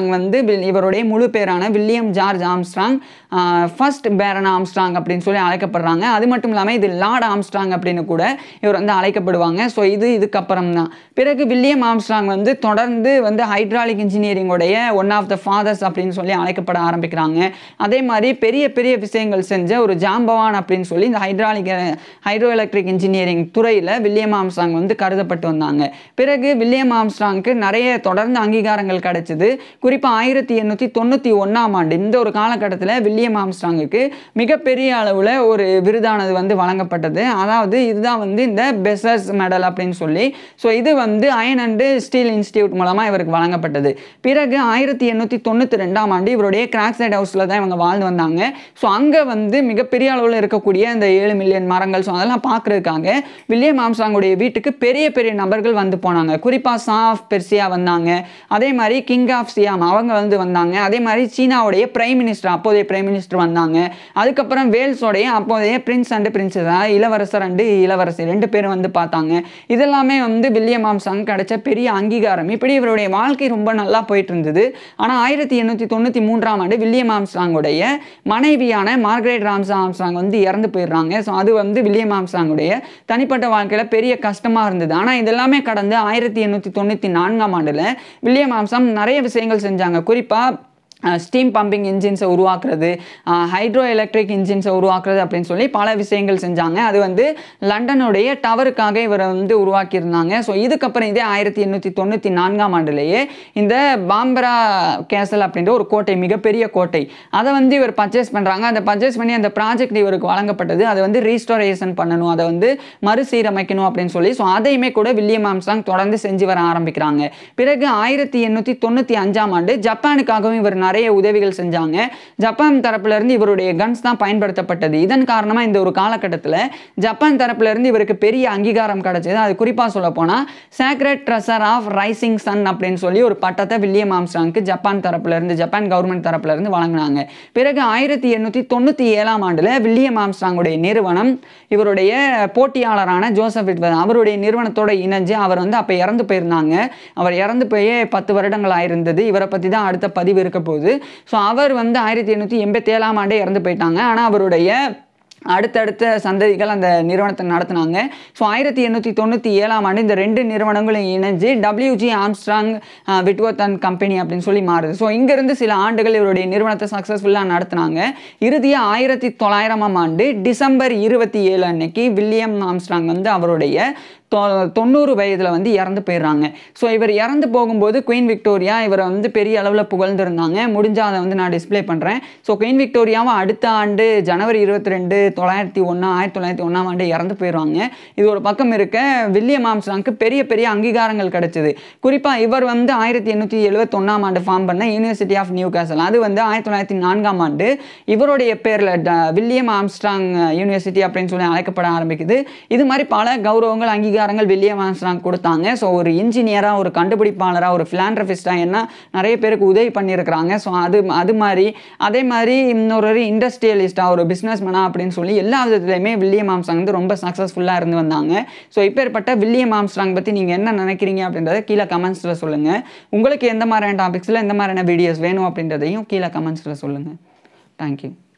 வில்- இவருடைய முழு பேரான William George Armstrong first baron Armstrong அப்படின்னு சொல்லி அழைக்கப்படுறாங்க அது மட்டும் இல்லாமல் இது லார்ட் ஆம்ஸ்ட்ராங் அப்படின்னு கூட இவர் வந்து அழைக்கப்படுவாங்க ஸோ இது இதுக்கப்புறம் தான் பிறகு வில்லியம் ஆம்ஸ்ட்ராங் வந்து தொடர்ந்து வந்து ஹைட்ராலிக் இன்ஜினியரிங்கோடைய ஒன் ஆஃப் த ஃபாதர்ஸ் அப்படின்னு சொல்லி அழைக்கப்பட ஆரம்பிக்கிறாங்க அதே மாதிரி பெரிய பெரிய விஷயங்கள் செஞ்ச ஒரு ஜாம்பவான் அப்படின்னு சொல்லி இந்த ஹைட்ராலிக் ஹைட்ரோ எலக்ட்ரிக் இன்ஜினியரிங் துறையில் வில்லியம் ஆம்ஸ்ட்ராங் வந்து கருதப்பட்டு வந்தாங்க பிறகு வில்லியம் ஆம்ஸ்ட்ராங்க்கு நிறைய தொடர்ந்து அங்கீகாரங்கள் கிடைச்சது குறிப்பாக ஆயிரத்தி எண்ணூற்றி தொண்ணூற்றி ஒன்றாம் ஆண்டு இந்த ஒரு காலகட்டத்தில் வில்லியம் ஆம்ஸ்ட்ராங்குக்கு மிகப்பெரிய அளவில் ஒரு விருதானது வந்து வழங்கப்பட்டது அதாவது இதுதான் வந்து இந்த பெசஸ் மெடல் அப்படின்னு சொல்லி ஸோ இது வந்து அயன் அண்டு ஸ்டீல் இன்ஸ்டியூட் மூலமாக இவருக்கு வழங்கப்பட்டது பிறகு ஆயிரத்தி எண்ணூற்றி தொண்ணூற்றி ரெண்டாம் ஆண்டு இவருடைய கிராக்சைட் ஹவுஸில் தான் இவங்க வாழ்ந்து வந்தாங்க ஸோ அங்கே வந்து மிகப்பெரிய அளவில் இருக்கக்கூடிய இந்த ஏழு மில்லியன் மரங்கள் ஸோ அதெல்லாம் பார்க்குறதுக்காக வில்லியம் ஆம்ஸ்ட்ராங்குடைய வீட்டுக்கு பெரிய பெரிய நபர்கள் வந்து போனாங்க குறிப்பாக சா ஆஃப் பெர்சியா வந்தாங்க அதே மாதிரி கிங் ஆஃப் சியாம் அவங்க வந்து வந்தாங்க அதே மாதிரி சீனாவுடைய பிரைம் மினிஸ்டர் அப்போதைய பிரைம் மினிஸ்டர் வந்தாங்க அதுக்கப்புறம் வேல்ஸோடைய அப்போதைய பிரின்ஸ் அண்ட் பிரின்சஸ் இளவரசர் அண்டு இளவரசி ரெண்டு பேரும் வந்து பார்த்தாங்க இதெல்லாமே வந்து வில்லியம் ஆம்ஸ்ட்ராங் கிடைச்ச பெரிய அங்கீகாரம் இப்படி இவருடைய வாழ்க்கை ரொம்ப நல்லா போயிட்டு இருந்தது ஆனால் ஆயிரத்தி எண்ணூற்றி தொண்ணூற்றி மூன்றாம் ஆண்டு வில்லியம் ஆம்ஸ்ட்ராங்குடைய மனைவியான மார்கரெட் ராம்சா ஆம்ஸ்ட்ராங் வந்து இறந்து போயிடுறாங்க ஸோ அது வந்து வில்லியம் ஆம்ஸ்ட்ராங்குடைய தனிப்பட்ட வாழ்க்கையில் பெரிய கஷ்டமாக இருந்தது ஆனால் இதெல்லாமே கடந்து ஆயிரத்தி எண்ணூற்றி தொண்ணூற்றி நான்காம் ஆண்டில் வில்லியம் ஆம்ஸ்ட்ராங் நிறைய விஷயங்கள் செஞ்சாங்க குறிப்பாக ஸ்டீம் பம்பிங் இன்ஜின்ஸை உருவாக்குறது ஹைட்ரோ எலக்ட்ரிக் இன்ஜின்ஸை உருவாக்குறது அப்படின்னு சொல்லி பல விஷயங்கள் செஞ்சாங்க அது வந்து லண்டனுடைய டவருக்காக இவரை வந்து உருவாக்கியிருந்தாங்க ஸோ இதுக்கப்புறம் இதே ஆயிரத்தி எண்ணூற்றி தொண்ணூற்றி நான்காம் ஆண்டுலேயே இந்த பாம்பரா கேசல் அப்படின்ற ஒரு கோட்டை மிகப்பெரிய கோட்டை அதை வந்து இவர் பர்ச்சேஸ் பண்ணுறாங்க அதை பர்ச்சேஸ் பண்ணி அந்த ப்ராஜெக்ட் இவருக்கு வழங்கப்பட்டது அதை வந்து ரீஸ்டோரேஷன் பண்ணணும் அதை வந்து மறுசீரமைக்கணும் அப்படின்னு சொல்லி ஸோ அதையுமே கூட வில்லியம் ஆம்ஸ்ட்ராங் தொடர்ந்து செஞ்சு வர ஆரம்பிக்கிறாங்க பிறகு ஆயிரத்தி எண்ணூற்றி தொண்ணூற்றி அஞ்சாம் ஆண்டு ஜப்பானுக்காகவும் இவர் நிறைய உதவிகள் செஞ்சாங்க ஜப்பான் தரப்புல இருந்து இவருடைய கன்ஸ் தான் பயன்படுத்தப்பட்டது இதன் காரணமாக இந்த ஒரு காலகட்டத்தில் ஜப்பான் தரப்புல இருந்து இவருக்கு பெரிய அங்கீகாரம் கிடைச்சது அது குறிப்பாக சொல்ல போனால் sacred treasure of rising sun அப்படின்னு சொல்லி ஒரு பட்டத்தை வில்லியம் ஆம்ஸ்ட்ராங்க்கு ஜப்பான் தரப்புல இருந்து ஜப்பான் கவர்மெண்ட் தரப்புல இருந்து வழங்கினாங்க பிறகு ஆயிரத்தி எண்ணூற்றி தொண்ணூற்றி ஏழாம் ஆண்டில் வில்லியம் ஆம்ஸ்ட்ராங்குடைய நிறுவனம் இவருடைய போட்டியாளரான ஜோசப் விட்வத் அவருடைய நிறுவனத்தோட இணைஞ்சு அவர் வந்து அப்போ இறந்து போயிருந்தாங்க அவர் இறந்து போய் பத்து வருடங்கள் ஆயிருந்தது இவரை பற்றி தான் அடுத்த பதிவு இருக்க போகுது ஸோ அவர் வந்து ஆயிரத்தி எண்ணூற்றி எண்பத்தி ஏழாம் ஆண்டே இறந்து போயிட்டாங்க ஆனால் அவருடைய அடுத்தடுத்த சந்ததிகள் அந்த நிறுவனத்தை நடத்தினாங்க ஸோ ஆயிரத்தி எண்ணூற்றி தொண்ணூற்றி ஏழாம் ஆண்டு இந்த ரெண்டு நிறுவனங்களும் இணைஞ்சு டபிள்யூஜி ஆம்ஸ்ட்ராங் விட்வத் அண்ட் கம்பெனி அப்படின்னு சொல்லி மாறுது ஸோ இங்கேருந்து சில ஆண்டுகள் இவருடைய நிறுவனத்தை சக்ஸஸ்ஃபுல்லாக நடத்தினாங்க இறுதியாக ஆயிரத்தி தொள்ளாயிரமாம் ஆண்டு டிசம்பர் இருபத்தி ஏழு அன்னைக்கு வில்லியம் ஆம்ஸ்ட்ராங் வந்து அவருடைய தொ தொண்ணூறு வயதில் வந்து இறந்து போயிடுறாங்க ஸோ இவர் இறந்து போகும்போது குயின் விக்டோரியா இவரை வந்து பெரிய அளவில் புகழ்ந்திருந்தாங்க முடிஞ்சால் அதை வந்து நான் டிஸ்ப்ளே பண்ணுறேன் ஸோ குயின் விக்டோரியாவும் அடுத்த ஆண்டு ஜனவரி இருபத்தி ரெண்டு தொள்ளாயிரத்தி ஒன்றா ஆயிரத்தி தொள்ளாயிரத்தி ஒன்றாம் ஆண்டு இறந்து போயிடுவாங்க இது ஒரு பக்கம் இருக்க வில்லியம் ஆம்ஸ்ட்ராங்க்கு பெரிய பெரிய அங்கீகாரங்கள் கிடைச்சது குறிப்பாக இவர் வந்து ஆயிரத்தி எண்ணூற்றி எழுபத்தொன்னாம் ஆண்டு ஃபார்ம் பண்ண யூனிவர்சிட்டி ஆஃப் நியூ கேசல் அது வந்து ஆயிரத்தி தொள்ளாயிரத்தி நான்காம் ஆண்டு இவருடைய பேரில் வில்லியம் ஆம்ஸ்ட்ராங் யூனிவர்சிட்டி அப்படின்னு சொல்லி அழைக்கப்பட ஆரம்பிக்குது இது மாதிரி பல கௌரவங்கள் அங்கீகாரம் அங்கீகாரங்கள் வில்லியம் ஆம்ஸ்ட்ராங் கொடுத்தாங்க ஸோ ஒரு இன்ஜினியராக ஒரு கண்டுபிடிப்பாளராக ஒரு ஃபிலாண்ட்ரபிஸ்டாக என்ன நிறைய பேருக்கு உதவி பண்ணியிருக்கிறாங்க ஸோ அது அது மாதிரி அதே மாதிரி இன்னொரு இண்டஸ்ட்ரியலிஸ்டாக ஒரு பிஸ்னஸ் மேனா அப்படின்னு சொல்லி எல்லா விதத்துலையுமே வில்லியம் ஆம்ஸ்ட்ராங் வந்து ரொம்ப சக்ஸஸ்ஃபுல்லாக இருந்து வந்தாங்க ஸோ இப்பேற்பட்ட வில்லியம் ஆம்ஸ்ட்ராங் பற்றி நீங்கள் என்ன நினைக்கிறீங்க அப்படின்றத கீழே கமெண்ட்ஸில் சொல்லுங்கள் உங்களுக்கு எந்த மாதிரியான டாபிக்ஸில் எந்த மாதிரியான வீடியோஸ் வேணும் அப்படின்றதையும் கீழே கமெண்ட்ஸில் சொல்லுங்கள் தேங்க்யூ